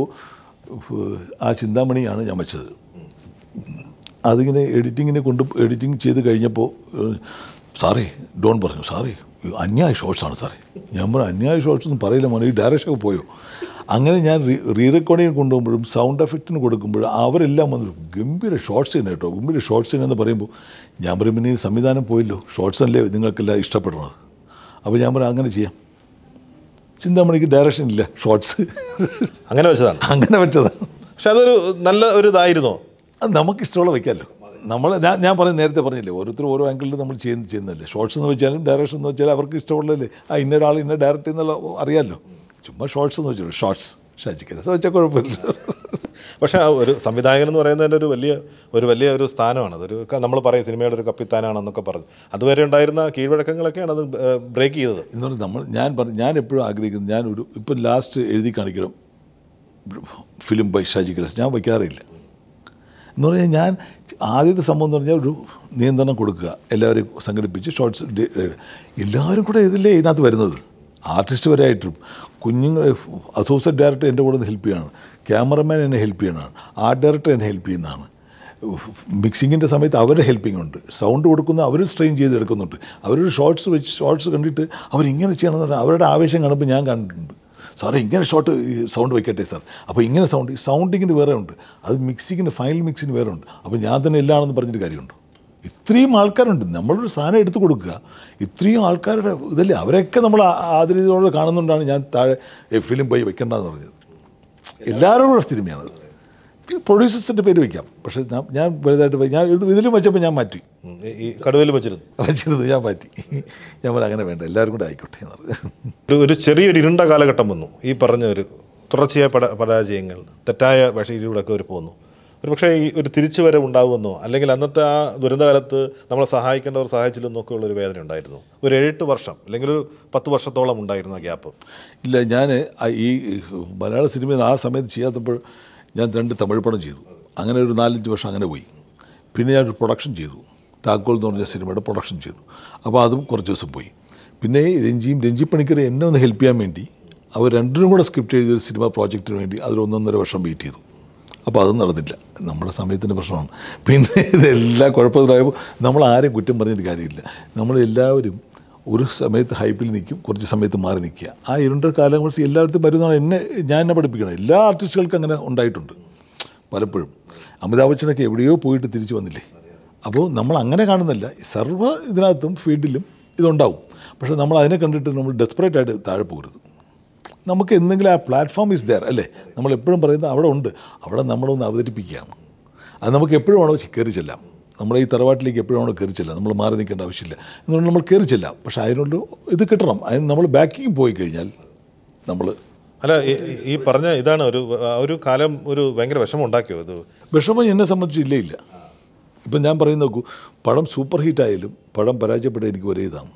ആ ചിന്താമണിയാണ് ഞാൻ വെച്ചത് അതിങ്ങനെ എഡിറ്റിങ്ങിനെ കൊണ്ട് എഡിറ്റിംഗ് ചെയ്ത് കഴിഞ്ഞപ്പോൾ ഏഹ്, സാറേ ഡോൺ പറഞ്ഞു സാറേ ഇത് അന്യായ ഷോർട്സാണ് സാറേ ഞാൻ പറഞ്ഞു അന്യായ ഷോർട്സ് ഒന്നും പറയില്ല മോനെ ഈ ഡയറക്ഷനൊക്കെ പോയോ അങ്ങനെ ഞാൻ റീ റീ റെക്കോർഡിങ് കൊണ്ടുപോകുമ്പോഴും സൗണ്ട് എഫക്റ്റിന് കൊടുക്കുമ്പോഴും അവരെല്ലാം വന്നു ഗംഭീര ഷോർട്സ് തന്നെ കേട്ടോ ഗംഭീര ഷോർട്സ് തന്നെ എന്ന് പറയുമ്പോൾ ഞാൻ പറയും പിന്നെ ഈ സംവിധാനം പോയല്ലോ ഷോർട്സ് അല്ലേ നിങ്ങൾക്കെല്ലാം ഇഷ്ടപ്പെടുന്നത് അപ്പോൾ ഞാൻ പറയാം അങ്ങനെ ചെയ്യാം ചിന്താമണിക്ക് ഡയറക്ഷൻ ഇല്ല ഷോർട്സ്
അങ്ങനെ വെച്ചതാണ്
അങ്ങനെ വെച്ചതാണ്
പക്ഷെ അതൊരു നല്ല ഒരു ഇതായിരുന്നോ
അത് നമുക്കിഷ്ടമുള്ള വയ്ക്കാമല്ലോ നമ്മൾ ഞാൻ ഞാൻ പറഞ്ഞ നേരത്തെ പറഞ്ഞില്ലേ ഓരോരുത്തർ ഓരോ ആംഗിളിൽ നമ്മൾ ചെയ്യുന്ന ചെയ്യുന്നതല്ലേ ഷോർട്സ് എന്ന് വെച്ചാലും ഡയറക്ഷൻ എന്ന് വെച്ചാൽ അവർക്ക് ഇഷ്ടമുള്ളതല്ലേ ആ ഇന്ന ഒരാൾ ഇന്ന ഡയറക്റ്റ് എന്നുള്ള അറിയാമല്ലോ ചുമ്മാ ഷോർട്സ് എന്ന് വെച്ചോളൂ ഷോർട്സ് ഷാജിക്കര അത് വെച്ചാൽ കുഴപ്പമില്ല
പക്ഷേ ആ ഒരു സംവിധായകൻ എന്ന് പറയുന്നതിൻ്റെ ഒരു വലിയ ഒരു വലിയ ഒരു സ്ഥാനമാണ് അതൊരു ക- നമ്മൾ പറയും സിനിമയുടെ ഒരു കപ്പിത്താനാണെന്നൊക്കെ പറഞ്ഞു അതുവരെ ഉണ്ടായിരുന്ന കീഴ്വഴക്കങ്ങളൊക്കെയാണ് അത് ബ്രേക്ക് ചെയ്തത്
എന്ന് പറഞ്ഞാൽ നമ്മൾ ഞാൻ പറഞ്ഞു ഞാൻ എപ്പോഴും ആഗ്രഹിക്കുന്നത് ഞാനൊരു ഇപ്പം ലാസ്റ്റ് എഴുതി കാണിക്കണം ഫിലിം ബൈ ഷാജി കലസ് ഞാൻ വയ്ക്കാറില്ല എന്ന് പറഞ്ഞാൽ ഞാൻ ആദ്യത്തെ സംഭവം എന്ന് പറഞ്ഞാൽ ഒരു നിയന്ത്രണം കൊടുക്കുക എല്ലാവരെയും സംഘടിപ്പിച്ച് ഷോർട്സ് എല്ലാവരും കൂടെ ഇതില്ലേ ഇതിനകത്ത് വരുന്നത് ആർട്ടിസ്റ്റ് വരെ ആയിട്ടും കുഞ്ഞുങ്ങൾ അസോസിയേറ്റ് ഡയറക്ടർ എൻ്റെ കൂടെ ഹെൽപ്പ് ചെയ്യണം ക്യാമറമാൻ എന്നെ ഹെൽപ്പ് ചെയ്യണതാണ് ആർട്ട് ഡയറക്ടർ എന്നെ ഹെൽപ്പ് ചെയ്യുന്നതാണ് മിക്സിങ്ങിൻ്റെ സമയത്ത് അവരുടെ ഹെൽപ്പിംഗ് ഉണ്ട് സൗണ്ട് കൊടുക്കുന്ന അവർ സ്ട്രെയിൻ ചെയ്ത് എടുക്കുന്നുണ്ട് അവരൊരു ഷോർട്സ് വെച്ച് ഷോർട്സ് കണ്ടിട്ട് അവരിങ്ങനെ ചെയ്യണമെന്ന് പറഞ്ഞാൽ അവരുടെ ആവേശം കാണുമ്പോൾ ഞാൻ കണ്ടിട്ടുണ്ട് സാറേ ഇങ്ങനെ ഷോട്ട് സൗണ്ട് വയ്ക്കട്ടെ സാർ അപ്പോൾ ഇങ്ങനെ സൗണ്ട് ഈ സൗണ്ടിങ്ങിന് വേറെ ഉണ്ട് അത് മിക്സിങ്ങിന് ഫൈനൽ മിക്സിന് വേറെ ഉണ്ട് അപ്പോൾ ഞാൻ തന്നെ എല്ലാണെന്ന് പറഞ്ഞിട്ട് കാര്യമുണ്ട് ഇത്രയും ആൾക്കാരുണ്ട് നമ്മളൊരു സാധനം എടുത്തു കൊടുക്കുക ഇത്രയും ആൾക്കാരുടെ ഇതല്ലേ അവരെയൊക്കെ നമ്മൾ ആ- ആദരിച്ചതോടെ കാണുന്നുകൊണ്ടാണ് ഞാൻ താഴെ ഫിലിം പോയി വെക്കേണ്ടതെന്ന് പറഞ്ഞത് എല്ലാവരും കൂടെ സിനിമയാണത് പ്രൊഡ്യൂസേഴ്സിൻ്റെ പേര് വയ്ക്കാം പക്ഷേ ഞാൻ ഞാൻ വലുതായിട്ട് വെ- ഞാൻ ഇത് ഇതിലും വെച്ചപ്പോൾ ഞാൻ മാറ്റി
ഉം, ഈ- ഈ കടുവയിൽ വെച്ചിരുന്നു
വെച്ചിരുന്നത് ഞാൻ മാറ്റി ഞാൻ പറഞ്ഞു അങ്ങനെ വേണ്ട എല്ലാവരും കൂടെ ആയിക്കോട്ടെ എന്ന് പറഞ്ഞു
ഒരു ഒരു ചെറിയൊരു ഇരുണ്ട കാലഘട്ടം വന്നു ഈ പറഞ്ഞ ഒരു തുടർച്ചയായ പട പരാജയങ്ങൾ തെറ്റായ വഴിയിലൂടെയൊക്കെ ഒരു പോകുന്നു ഒരു പക്ഷേ ഈ ഒരു തിരിച്ചു വരവ് ഉണ്ടാകുമെന്നോ അല്ലെങ്കിൽ അന്നത്തെ ആ ദുരന്തകാലത്ത് നമ്മളെ സഹായിക്കേണ്ടവർ സഹായിച്ചില്ലെന്നൊക്കെ ഉള്ളൊരു വേദന ഉണ്ടായിരുന്നു ഒരു ഏഴെട്ട് വർഷം അല്ലെങ്കിൽ ഒരു പത്ത് വർഷത്തോളം ഉണ്ടായിരുന്നു ആ ഗ്യാപ്പ്
ഇല്ല ഞാൻ ഈ മലയാള സിനിമ ആ സമയത്ത് ചെയ്യാത്തപ്പോൾ ഞാൻ രണ്ട് തമിഴ് പടം ചെയ്തു അങ്ങനെ ഒരു നാലഞ്ച് വർഷം അങ്ങനെ പോയി പിന്നെ ഞാൻ ഒരു പ്രൊഡക്ഷൻ ചെയ്തു താക്കോൽ എന്ന് പറഞ്ഞ സിനിമയുടെ പ്രൊഡക്ഷൻ ചെയ്തു അപ്പോൾ അതും കുറച്ച് ദിവസം പോയി പിന്നെ ഈ രഞ്ജിയും രഞ്ജി പണിക്കർ എന്നെ ഒന്ന് ഹെൽപ്പ് ചെയ്യാൻ വേണ്ടി അവർ രണ്ടിനും കൂടെ സ്ക്രിപ്റ്റ് എഴുതിയ ഒരു സിനിമ പ്രോജക്റ്റിന് വേണ്ടി അതിൽ ഒന്നൊന്നര വർഷം വെയിറ്റ് ചെയ്തു അപ്പോൾ അതും നടന്നില്ല നമ്മുടെ സമയത്തിൻ്റെ പ്രശ്നമാണ് പിന്നെ ഇതെല്ലാം കുഴപ്പത്തിലായപ്പോൾ നമ്മൾ ആരെയും കുറ്റം പറഞ്ഞിട്ട് കാര്യമില്ല നമ്മളെല്ലാവരും ഒരു സമയത്ത് ഹൈപ്പിൽ നിൽക്കും കുറച്ച് സമയത്ത് മാറി നിൽക്കുക ആ ഇരുണ്ട കാലം കുറച്ച് എല്ലായിടത്തും വരുന്നതാണ് എന്നെ ഞാൻ എന്നെ പഠിപ്പിക്കണം എല്ലാ ആർട്ടിസ്റ്റുകൾക്കും അങ്ങനെ ഉണ്ടായിട്ടുണ്ട് പലപ്പോഴും അമിതാഭ് ബച്ചനൊക്കെ എവിടെയോ പോയിട്ട് തിരിച്ചു വന്നില്ലേ അപ്പോൾ നമ്മൾ അങ്ങനെ കാണുന്നില്ല സർവ്വ ഇതിനകത്തും ഫീൽഡിലും ഇതുണ്ടാവും പക്ഷേ നമ്മൾ അതിനെ കണ്ടിട്ട് നമ്മൾ ഡെസ്പറേറ്റ് ആയിട്ട് താഴെ പോകരുത് നമുക്ക് എന്തെങ്കിലും ആ പ്ലാറ്റ്ഫോം ഇസ് ദയർ അല്ലേ നമ്മൾ എപ്പോഴും പറയുന്നത് അവിടെ ഉണ്ട് അവിടെ നമ്മളൊന്ന് അവതരിപ്പിക്കുകയാണ് അത് നമുക്ക് എപ്പോഴും വേണോ കയറി ചെല്ലാം നമ്മുടെ ഈ തറവാട്ടിലേക്ക് എപ്പോഴും വേണോ കയറി ചെല്ലാം നമ്മൾ മാറി നിൽക്കേണ്ട ആവശ്യമില്ല എന്നുകൊണ്ട് നമ്മൾ കയറി ചെല്ലാം പക്ഷേ അതിനോട് ഇത് കിട്ടണം അതിന് നമ്മൾ ബാക്കിങ് പോയി കഴിഞ്ഞാൽ നമ്മൾ
അല്ല ഈ- ഈ- ഈ പറഞ്ഞ ഇതാണ് ഒരു ആ ഒരു കാലം ഒരു ഭയങ്കര വിഷമം ഉണ്ടാക്കിയോ ഇത്
വിഷമം എന്നെ സംബന്ധിച്ച് ഇല്ലേ ഇല്ല ഇപ്പം ഞാൻ പറയുന്ന നോക്കൂ പടം സൂപ്പർ ഹിറ്റായാലും പടം പരാജയപ്പെട്ട എനിക്ക് ഒരേ ഇതാണ്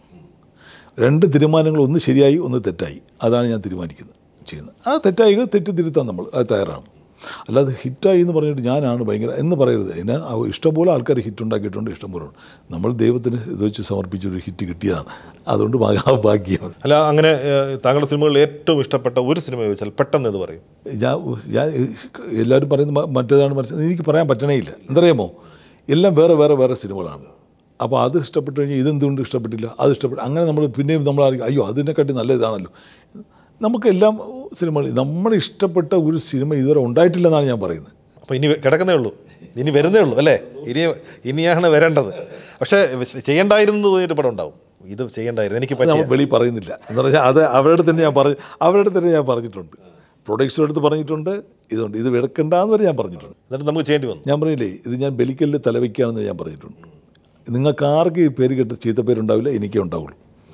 രണ്ട് തീരുമാനങ്ങൾ ഒന്ന് ശരിയായി ഒന്ന് തെറ്റായി അതാണ് ഞാൻ തീരുമാനിക്കുന്നത് ചെയ്യുന്നത് ആ തെറ്റായി തെറ്റ് തിരുത്താൻ നമ്മൾ അത് തയ്യാറാണ് അല്ലാതെ ഹിറ്റായി എന്ന് പറഞ്ഞിട്ട് ഞാനാണ് ഭയങ്കര എന്ന് പറയരുത് അതിന് ആ ഇഷ്ടംപോലെ ആൾക്കാർ ഹിറ്റ് ഉണ്ടാക്കിയിട്ടുണ്ട് ഇഷ്ടംപോലെ ഉണ്ട് നമ്മൾ ദൈവത്തിന് ഇത് വെച്ച് സമർപ്പിച്ചൊരു ഹിറ്റ് കിട്ടിയതാണ് അതുകൊണ്ട് ഭാ- ഭാഗ്യം
അല്ല അങ്ങനെ ഏഹ്, താങ്കളുടെ സിനിമകളിൽ ഏറ്റവും ഇഷ്ടപ്പെട്ട ഒരു സിനിമ ചോദിച്ചാൽ പെട്ടെന്ന് ഇത് പറയും
ഞാൻ ഞാൻ എല്ലാവരും പറയുന്നത് മ- മറ്റേതാണ് മനസ്സിലായി എനിക്ക് പറയാൻ പറ്റണേ ഇല്ല എന്തറിയാമോ എല്ലാം വേറെ വേറെ വേറെ സിനിമകളാണ് അപ്പോൾ അത് ഇഷ്ടപ്പെട്ടു കഴിഞ്ഞാൽ ഇതെന്തുകൊണ്ട് ഇഷ്ടപ്പെട്ടില്ല അത് ഇഷ്ടപ്പെട്ടു അങ്ങനെ നമ്മൾ പിന്നെയും നമ്മൾ അറിയും അയ്യോ അതിനെക്കാട്ടി നല്ല ഇതാണല്ലോ നമുക്കെല്ലാം സിനിമകൾ നമ്മൾ ഇഷ്ടപ്പെട്ട ഒരു സിനിമ ഇതുവരെ ഉണ്ടായിട്ടില്ലെന്നാണ് ഞാൻ പറയുന്നത്
അപ്പോൾ ഇനി കിടക്കുന്നേ ഉള്ളൂ ഇനി വരുന്നേ ഉള്ളൂ അല്ലേ ഇനി ഇനിയാണ് വരേണ്ടത് പക്ഷേ ചെയ്യണ്ടായിരുന്നു എന്ന് തോന്നിയിട്ട് പടം ഉണ്ടാവും ഇത് ചെയ്യണ്ടായിരുന്നു എനിക്ക് പറ്റിയ
നമ്മൾ വെളി പറയുന്നില്ല എന്ന് പറഞ്ഞാൽ അത് അവരുടെ തന്നെ ഞാൻ പറഞ്ഞു അവരുടെ തന്നെ ഞാൻ പറഞ്ഞിട്ടുണ്ട് പ്രൊഡക്ട്സിൻ്റെ അടുത്ത് പറഞ്ഞിട്ടുണ്ട് ഇതുണ്ട് ഇത് എടുക്കണ്ടെന്ന് വരെ ഞാൻ പറഞ്ഞിട്ടുണ്ട്
എന്നിട്ട് നമുക്ക് ചെയ്യേണ്ടി വന്നു
ഞാൻ പറഞ്ഞില്ലേ ഇത് ഞാൻ ബലിക്കല്ലിൽ തലവയ്ക്കുകയാണെന്ന് ഞാൻ പറഞ്ഞിട്ടുണ്ട് നിങ്ങൾക്ക് ആർക്കും ഈ പേര് കേട്ട് ചീത്ത പേരുണ്ടാവില്ല എനിക്കേ ഉണ്ടാവുള്ളൂ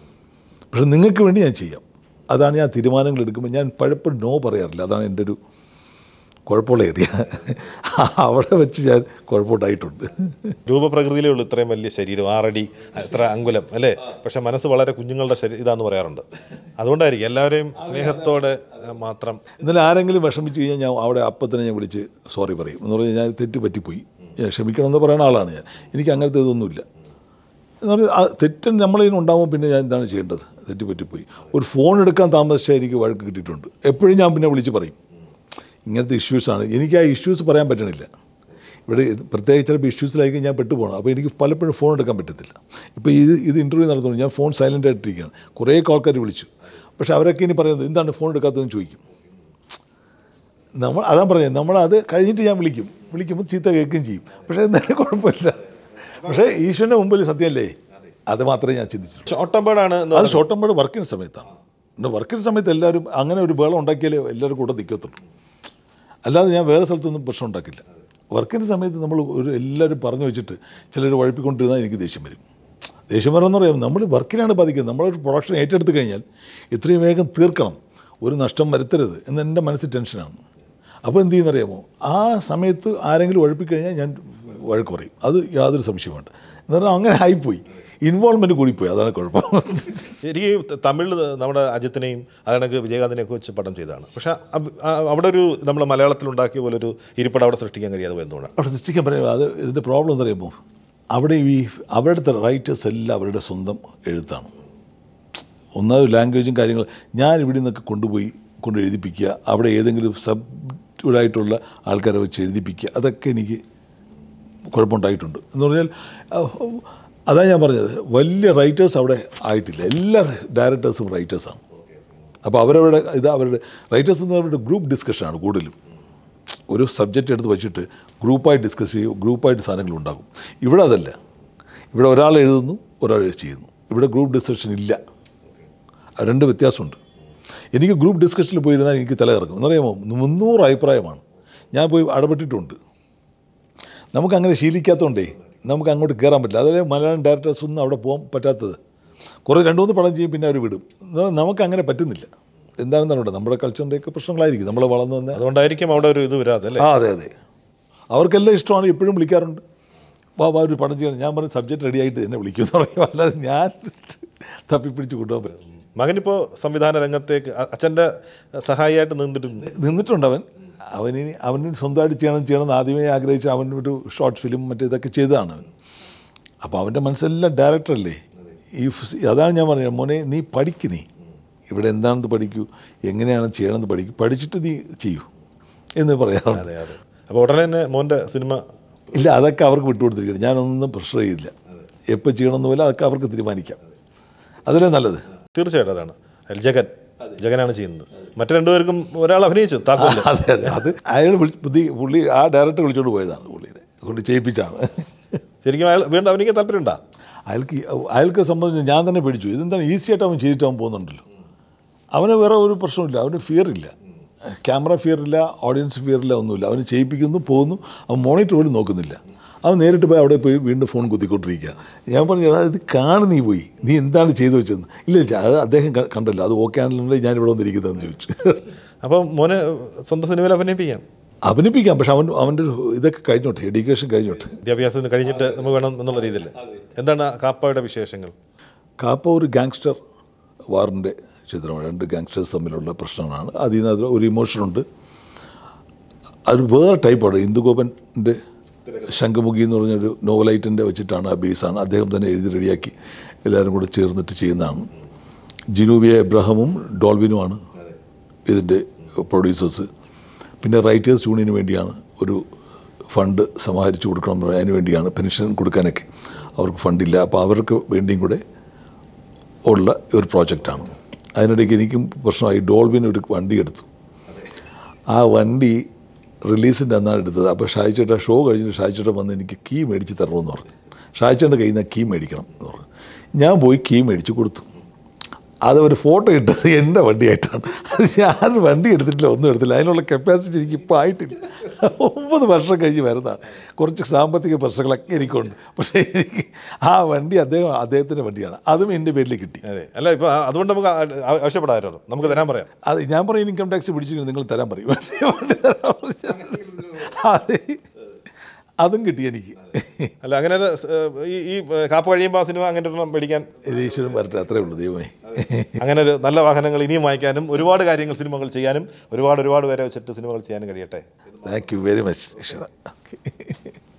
പക്ഷെ നിങ്ങൾക്ക് വേണ്ടി ഞാൻ ചെയ്യാം അതാണ് ഞാൻ തീരുമാനങ്ങൾ എടുക്കുമ്പോൾ ഞാൻ പലപ്പോഴും നോ പറയാറില്ല അതാണ് എൻ്റെ ഒരു കുഴപ്പമുള്ള ഏരിയ അവിടെ വെച്ച് ഞാൻ കുഴപ്പമുണ്ടായിട്ടുണ്ട്
രൂപപ്രകൃതിയിലേ ഉള്ളൂ ഇത്രയും വലിയ ശരീരം ആറടി എത്ര അങ്കുലം അല്ലേ പക്ഷെ മനസ്സ് വളരെ കുഞ്ഞുങ്ങളുടെ ശരീരം ഇതാന്ന് പറയാറുണ്ട് അതുകൊണ്ടായിരിക്കും എല്ലാവരെയും സ്നേഹത്തോടെ ഏഹ്, മാത്രം
എന്നാലും ആരെങ്കിലും വിഷമിച്ച് കഴിഞ്ഞാൽ ഞാൻ അവിടെ അപ്പം തന്നെ ഞാൻ വിളിച്ച് സോറി പറയും എന്ന് പറഞ്ഞാൽ ഞാൻ തെറ്റ് പറ്റിപ്പോയി ഞാൻ ക്ഷമിക്കണം എന്ന് പറയുന്ന ആളാണ് ഞാൻ എനിക്ക് അങ്ങനത്തെ ഇതൊന്നുമില്ല എന്ന് പറഞ്ഞാൽ ആ തെറ്റ് നമ്മളിതിന് ഉണ്ടാകുമ്പോൾ പിന്നെ ഞാൻ എന്താണ് ചെയ്യേണ്ടത് തെറ്റ് പറ്റിപ്പോയി ഒരു ഫോൺ എടുക്കാൻ താമസിച്ചാൽ എനിക്ക് വഴക്ക് കിട്ടിയിട്ടുണ്ട് എപ്പോഴും ഞാൻ പിന്നെ വിളിച്ച് പറയും ഇങ്ങനത്തെ ഇഷ്യൂസാണ് എനിക്ക് ആ ഇഷ്യൂസ് പറയാൻ പറ്റണില്ല ഇവിടെ ഇത് പ്രത്യേകിച്ച് ചിലപ്പോൾ ഇഷ്യൂസിലായിരിക്കും ഞാൻ പെട്ടുപോകണം അപ്പോൾ എനിക്ക് പലപ്പോഴും ഫോൺ എടുക്കാൻ പറ്റത്തില്ല ഇപ്പോൾ ഇത് ഇത് ഇൻ്റർവ്യൂ നടത്തുന്നു ഞാൻ ഫോൺ സൈലൻ്റ് ആയിട്ടിരിക്കുകയാണ് കുറേ ആൾക്കാർ വിളിച്ചു പക്ഷേ അവരൊക്കെ ഇനി പറയുന്നത് എന്താണ് ഫോൺ എടുക്കാത്തതെന്ന് ചോദിക്കും നമ്മൾ അതാ പറഞ്ഞത് നമ്മൾ അത് കഴിഞ്ഞിട്ട് ഞാൻ വിളിക്കും വിളിക്കുമ്പോൾ ചീത്ത കേൾക്കുകയും ചെയ്യും പക്ഷേ എന്തായാലും കുഴപ്പമില്ല പക്ഷേ ഈശ്വരൻ്റെ മുമ്പിൽ സത്യമല്ലേ അത് മാത്രമേ ഞാൻ ചിന്തിച്ചിട്ടുള്ളൂ
ഷോർട്ട് ടെമ്പേർഡാണ് എന്ന്
അത് ഷോർട്ട് ടേം വർക്കിന് സമയത്താണ് പിന്നെ വർക്കിന് സമയത്ത് എല്ലാവരും അങ്ങനെ ഒരു ബേളം ഉണ്ടാക്കിയാലേ എല്ലാവരും കൂടെ നിൽക്കത്തുള്ളൂ അല്ലാതെ ഞാൻ വേറെ സ്ഥലത്തൊന്നും പ്രശ്നം ഉണ്ടാക്കില്ല വർക്കിൻ്റെ സമയത്ത് നമ്മൾ ഒരു എല്ലാവരും പറഞ്ഞു വെച്ചിട്ട് ചിലർ വഴപ്പിക്കൊണ്ടിരുന്നാൽ എനിക്ക് ദേഷ്യം വരും ദേഷ്യം വരുമെന്ന് പറയാം നമ്മൾ വർക്കിനാണ് ബാധിക്കുന്നത് നമ്മളൊരു പ്രൊഡക്ഷൻ ഏറ്റെടുത്ത് കഴിഞ്ഞാൽ ഇത്രയും വേഗം തീർക്കണം ഒരു നഷ്ടം വരുത്തരുത് എന്ന് എൻ്റെ മനസ്സിൽ ടെൻഷനാണ് അപ്പോൾ എന്ത് ചെയ്യുന്നറിയാമോ ആ സമയത്ത് ആരെങ്കിലും വഴപ്പിക്കഴിഞ്ഞാൽ ഞാൻ വഴക്ക് പറയും അത് യാതൊരു സംശയമുണ്ട് എന്ന് പറഞ്ഞാൽ അങ്ങനെ ആയിപ്പോയി ഇൻവോൾവ്മെൻറ്റ് കൂടിപ്പോയി അതാണ് കുഴപ്പം
എനിക്ക് ത- തമിഴിൽ നമ്മുടെ അജിത്തിനെയും അതിനൊക്കെ വിജയകാന്തിനെയൊക്കെ വെച്ച് പടം ചെയ്തതാണ് പക്ഷേ അബ്- ആ- അവിടെ ഒരു നമ്മൾ മലയാളത്തിൽ ഉണ്ടാക്കിയ പോലെ ഒരു ഇരിപ്പടം അവിടെ സൃഷ്ടിക്കാൻ കഴിയാതെ പോയി എന്തുകൊണ്ടാണ്
അവിടെ സൃഷ്ടിക്കാൻ പറയുമ്പോൾ അത് ഇതിൻ്റെ പ്രോബ്ലം എന്താ പറയുമ്പോൾ അവിടെ ഈ അവരുടെ റൈറ്റേഴ്സ് എല്ലാം അവരുടെ സ്വന്തം എഴുത്താണ് ഒന്നാമത് ലാംഗ്വേജും കാര്യങ്ങൾ ഞാൻ ഇവിടെ നിന്നൊക്കെ കൊണ്ടുപോയി കൊണ്ട് എഴുതിപ്പിക്കുക അവിടെ ഏതെങ്കിലും സബ്ഡായിട്ടുള്ള ആൾക്കാരെ വെച്ച് എഴുതിപ്പിക്കുക അതൊക്കെ എനിക്ക് കുഴപ്പമുണ്ടായിട്ടുണ്ട് എന്ന് പറഞ്ഞാൽ അഹ്, അതാ ഞാൻ പറഞ്ഞത് വലിയ റൈറ്റേഴ്സ് അവിടെ ആയിട്ടില്ല എല്ലാ ഡയറക്ടേഴ്സും റൈറ്റേഴ്സാണ് അപ്പോൾ അവരവരുടെ ഇത് അവരുടെ റൈറ്റേഴ്സ് എന്ന് അവരുടെ ഗ്രൂപ്പ് ഡിസ്കഷനാണ് കൂടുതലും ഒരു സബ്ജക്റ്റ് എടുത്ത് വെച്ചിട്ട് ഗ്രൂപ്പായി ഡിസ്കസ് ചെയ്യും ഗ്രൂപ്പായിട്ട് സാധനങ്ങൾ ഉണ്ടാകും ഇവിടെ അതല്ല ഇവിടെ ഒരാൾ എഴുതുന്നു ഒരാൾ ചെയ്യുന്നു ഇവിടെ ഗ്രൂപ്പ് ഡിസ്കഷൻ ഇല്ല അത് രണ്ട് വ്യത്യാസമുണ്ട് എനിക്ക് ഗ്രൂപ്പ് ഡിസ്കഷനിൽ പോയിരുന്നാൽ എനിക്ക് തല ഇറങ്ങും എന്നറിയാമോ മുന്നൂറ് അഭിപ്രായമാണ് ഞാൻ പോയി അടപെട്ടിട്ടുണ്ട് നമുക്കങ്ങനെ ശീലിക്കാത്തതുകൊണ്ടേ നമുക്ക് അങ്ങോട്ട് കയറാൻ പറ്റില്ല അതല്ലേ മലയാളം ഡയറക്ടേഴ്സ് ഒന്നും അവിടെ പോകാൻ പറ്റാത്തത് കുറേ രണ്ട് മൂന്ന് പടം ചെയ്യും പിന്നെ അവർ വിടും എന്നാൽ നമുക്ക് അങ്ങനെ പറ്റുന്നില്ല എന്താണെന്ന് അറിയണ്ട നമ്മുടെ കൾച്ചറിൻ്റെയൊക്കെ പ്രശ്നങ്ങളായിരിക്കും നമ്മൾ വളർന്നു വന്ന
അതുകൊണ്ടായിരിക്കും അവിടെ ഒരു ഇത് വരാതെ അല്ലേ
ആ അതെ അതെ അവർക്കെല്ലാം ഇഷ്ടമാണ് എപ്പോഴും വിളിക്കാറുണ്ട് വാ വാ ഒരു പടം ചെയ്യണം ഞാൻ പറഞ്ഞ സബ്ജക്റ്റ് റെഡി ആയിട്ട് എന്നെ വിളിക്കുമെന്ന് പറയും അല്ലാതെ ഞാൻ തപ്പിപ്പിടിച്ച് കൊണ്ടുപോകാൻ പറ്റും
മകനിപ്പോൾ സംവിധാന രംഗത്തേക്ക് അ- അച്ഛൻ്റെ സഹായിയായിട്ട് നിന്നിട്ടുണ്ട്
നിന്നിട്ടുണ്ട് അവൻ അവന് അവന് സ്വന്തമായിട്ട് ചെയ്യണം ചെയ്യണം എന്ന് ആദ്യമേ ആഗ്രഹിച്ച് അവൻ ഒരു ഷോർട്ട് ഫിലിം മറ്റേ ഇതൊക്കെ ചെയ്തതാണ് അവൻ അപ്പോൾ അവൻ്റെ മനസ്സെല്ലാം ഡയറക്ടറല്ലേ ഈ ഫ്- അതാണ് ഞാൻ പറഞ്ഞത് മോനെ നീ പഠിക്ക് നീ ഇവിടെ എന്താണെന്ന് പഠിക്കൂ എങ്ങനെയാണ് ചെയ്യണമെന്ന് പഠിക്കൂ പഠിച്ചിട്ട് നീ ചെയ്യൂ എന്ന് പറയാറുണ്ട്
അതെ അതെ അപ്പോൾ ഉടനെ തന്നെ മോൻ്റെ സിനിമ
ഇല്ല അതൊക്കെ അവർക്ക് വിട്ടുകൊടുത്തിരിക്കുന്നത് ഞാനൊന്നും പ്രഷർ ചെയ്യില്ല എപ്പോൾ ചെയ്യണമെന്ന് പോലെ അതൊക്കെ അവർക്ക് തീരുമാനിക്കാം അതിലേ നല്ലത്
തീർച്ചയായിട്ടും അതാണ് അതിൽ ജഗൻ ജഗനാണ് ചെയ്യുന്നത് മറ്റു രണ്ടുപേർക്കും ഒരാൾ അഭിനയിച്ചു താക്കോല്
അതെ അതെ അത് അയാൾ വിളി- പുതി പുള്ളി ആ ഡയറക്ടർ വിളിച്ചുകൊണ്ട് പോയതാണ് പുള്ളിനെ കൊണ്ട് ചെയ്യിപ്പിച്ചാണ്
ശരിക്കും അയാൾ വീണ്ടും അഭിനയിക്കാൻ താല്പര്യമുണ്ടോ
അയാൾക്ക് അയാൾക്ക് സംബന്ധിച്ച് ഞാൻ തന്നെ പേടിച്ചു ഇതെന്താണ് ഈസി ആയിട്ട് അവൻ ചെയ്തിട്ട് അവൻ പോകുന്നുണ്ടല്ലോ അവന് വേറെ ഒരു പ്രശ്നമില്ല അവന് ഫിയർ ഇല്ല ക്യാമറ ഫിയർ ഇല്ല ഓഡിയൻസ് ഫിയർ ഇല്ല ഒന്നുമില്ല അവന് ചെയ്യിപ്പിക്കുന്നു പോകുന്നു അവൻ മോണിറ്റർ പോലും നോക്കുന്നില്ല അവൻ നേരിട്ട് പോയി അവിടെ പോയി വീണ്ടും ഫോൺ കുത്തിക്കൊണ്ടിരിക്കുക ഞാൻ പറഞ്ഞു എടാ ഇത് കാണു നീ പോയി നീ എന്താണ് ചെയ്തു വെച്ചതെന്ന് ഇല്ല ചാ, അത് അദ്ദേഹം ക- കണ്ടല്ലോ അത് ഓക്കെ ആണെന്നുണ്ടെങ്കിൽ ഞാൻ ഇവിടെ വന്നിരിക്കുന്നതെന്ന് ചോദിച്ചു
അപ്പം മോനെ സ്വന്തം സിനിമയിൽ അഭിനയിപ്പിക്കാം
അഭിനയിപ്പിക്കാം പക്ഷെ അവൻ അവൻ്റെ ഒരു ഇതൊക്കെ കഴിഞ്ഞോട്ടെ എഡ്യൂക്കേഷൻ കഴിഞ്ഞോട്ടെ
വിദ്യാഭ്യാസത്തിന് കഴിഞ്ഞിട്ട് നമുക്ക് വേണം എന്നുള്ള രീതിയിൽ എന്താണ് കാപ്പയുടെ വിശേഷങ്ങൾ
കാപ്പ ഒരു ഗാങ്സ്റ്റർ വാറിൻ്റെ ചിത്രമാണ് രണ്ട് ഗാങ്സ്റ്റേഴ്സ് തമ്മിലുള്ള പ്രശ്നമാണ് അതിൽ നിന്ന് അത് ഒരു ഇമോഷനുണ്ട് അത് വേറെ ടൈപ്പാണ് ഇന്ദുഗോപൻ്റെ ശംഖമുഖി എന്ന് പറഞ്ഞൊരു നോവലൈറ്റിൻ്റെ വെച്ചിട്ടാണ് ആ ബേസാണ് അദ്ദേഹം തന്നെ എഴുതി റെഡിയാക്കി എല്ലാവരും കൂടെ ചേർന്നിട്ട് ചെയ്യുന്നതാണ് ജിനൂബിയ എബ്രഹാമും ഡോൾവിനുമാണ് ഇതിൻ്റെ പ്രൊഡ്യൂസേഴ്സ് പിന്നെ റൈറ്റേഴ്സ് യൂണിയന് വേണ്ടിയാണ് ഒരു ഫണ്ട് സമാഹരിച്ചു കൊടുക്കണം എന്ന് പറയാൻ അതിന് വേണ്ടിയാണ് പെൻഷൻ കൊടുക്കാനൊക്കെ അവർക്ക് ഫണ്ടില്ല അപ്പോൾ അവർക്ക് വേണ്ടിയും കൂടെ ഉള്ള ഒരു പ്രോജക്റ്റാണ് അതിനിടയ്ക്ക് എനിക്കും പ്രശ്നമായി ഡോൾബിന് ഒരു വണ്ടി എടുത്തു ആ വണ്ടി റിലീസിൻ്റെ അന്നാണ് എടുത്തത് അപ്പോൾ ഷായിച്ചേട്ട ഷോ കഴിഞ്ഞിട്ട് ഷായിച്ചേട്ടൻ വന്ന് എനിക്ക് കീ മേടിച്ച് തരണമെന്ന് പറഞ്ഞു ഷായിച്ചേട്ടൻ്റെ കയ്യിൽ നിന്ന് കീ മേടിക്കണം എന്ന് പറഞ്ഞു ഞാൻ പോയി കീ മേടിച്ച് കൊടുത്തു അത് ഒരു ഫോട്ടോ ഇട്ടത് എൻ്റെ വണ്ടിയായിട്ടാണ് അത് ഞാൻ വണ്ടി എടുത്തിട്ടില്ല ഒന്നും എടുത്തില്ല അതിനുള്ള കപ്പാസിറ്റി എനിക്ക് ഇപ്പോൾ ആയിട്ടില്ല ഒമ്പത് വർഷം കഴിഞ്ഞ് വരുന്നതാണ് കുറച്ച് സാമ്പത്തിക പ്രശ്നങ്ങളൊക്കെ എനിക്കുണ്ട് പക്ഷേ എനിക്ക് ആ വണ്ടി അദ്ദേഹം അദ്ദേഹത്തിൻ്റെ വണ്ടിയാണ് അതും എൻ്റെ പേരിൽ കിട്ടി
അതെ അല്ല ഇപ്പം അതുകൊണ്ട് നമുക്ക് ആ- ആവശ്യപ്പെടാമല്ലോ നമുക്ക് തരാൻ പറയാം
അത് ഞാൻ പറയും ഇൻകം ടാക്സ് പിടിച്ചിട്ട് നിങ്ങൾ തരാൻ പറയും പക്ഷേ വണ്ടി തരാൻ പറഞ്ഞു. അതെ അതും കിട്ടി എനിക്ക്
അല്ല അങ്ങനെ ഒരു സ്- ഈ ഈ കാപ്പ് കഴിയുമ്പോൾ ആ സിനിമ അങ്ങനെ ഒരെണ്ണം മേടിക്കാൻ
ഈശ്വരൻ വരട്ടെ അത്രേ ഉള്ളൂ ദൈവമേ
അങ്ങനെ ഒരു നല്ല വാഹനങ്ങൾ ഇനിയും വാങ്ങിക്കാനും ഒരുപാട് കാര്യങ്ങൾ സിനിമകൾ ചെയ്യാനും ഒരുപാട് ഒരുപാട് പേരെ വെച്ചിട്ട് സിനിമകൾ ചെയ്യാനും കഴിയട്ടെ
thank you very much Eswara okay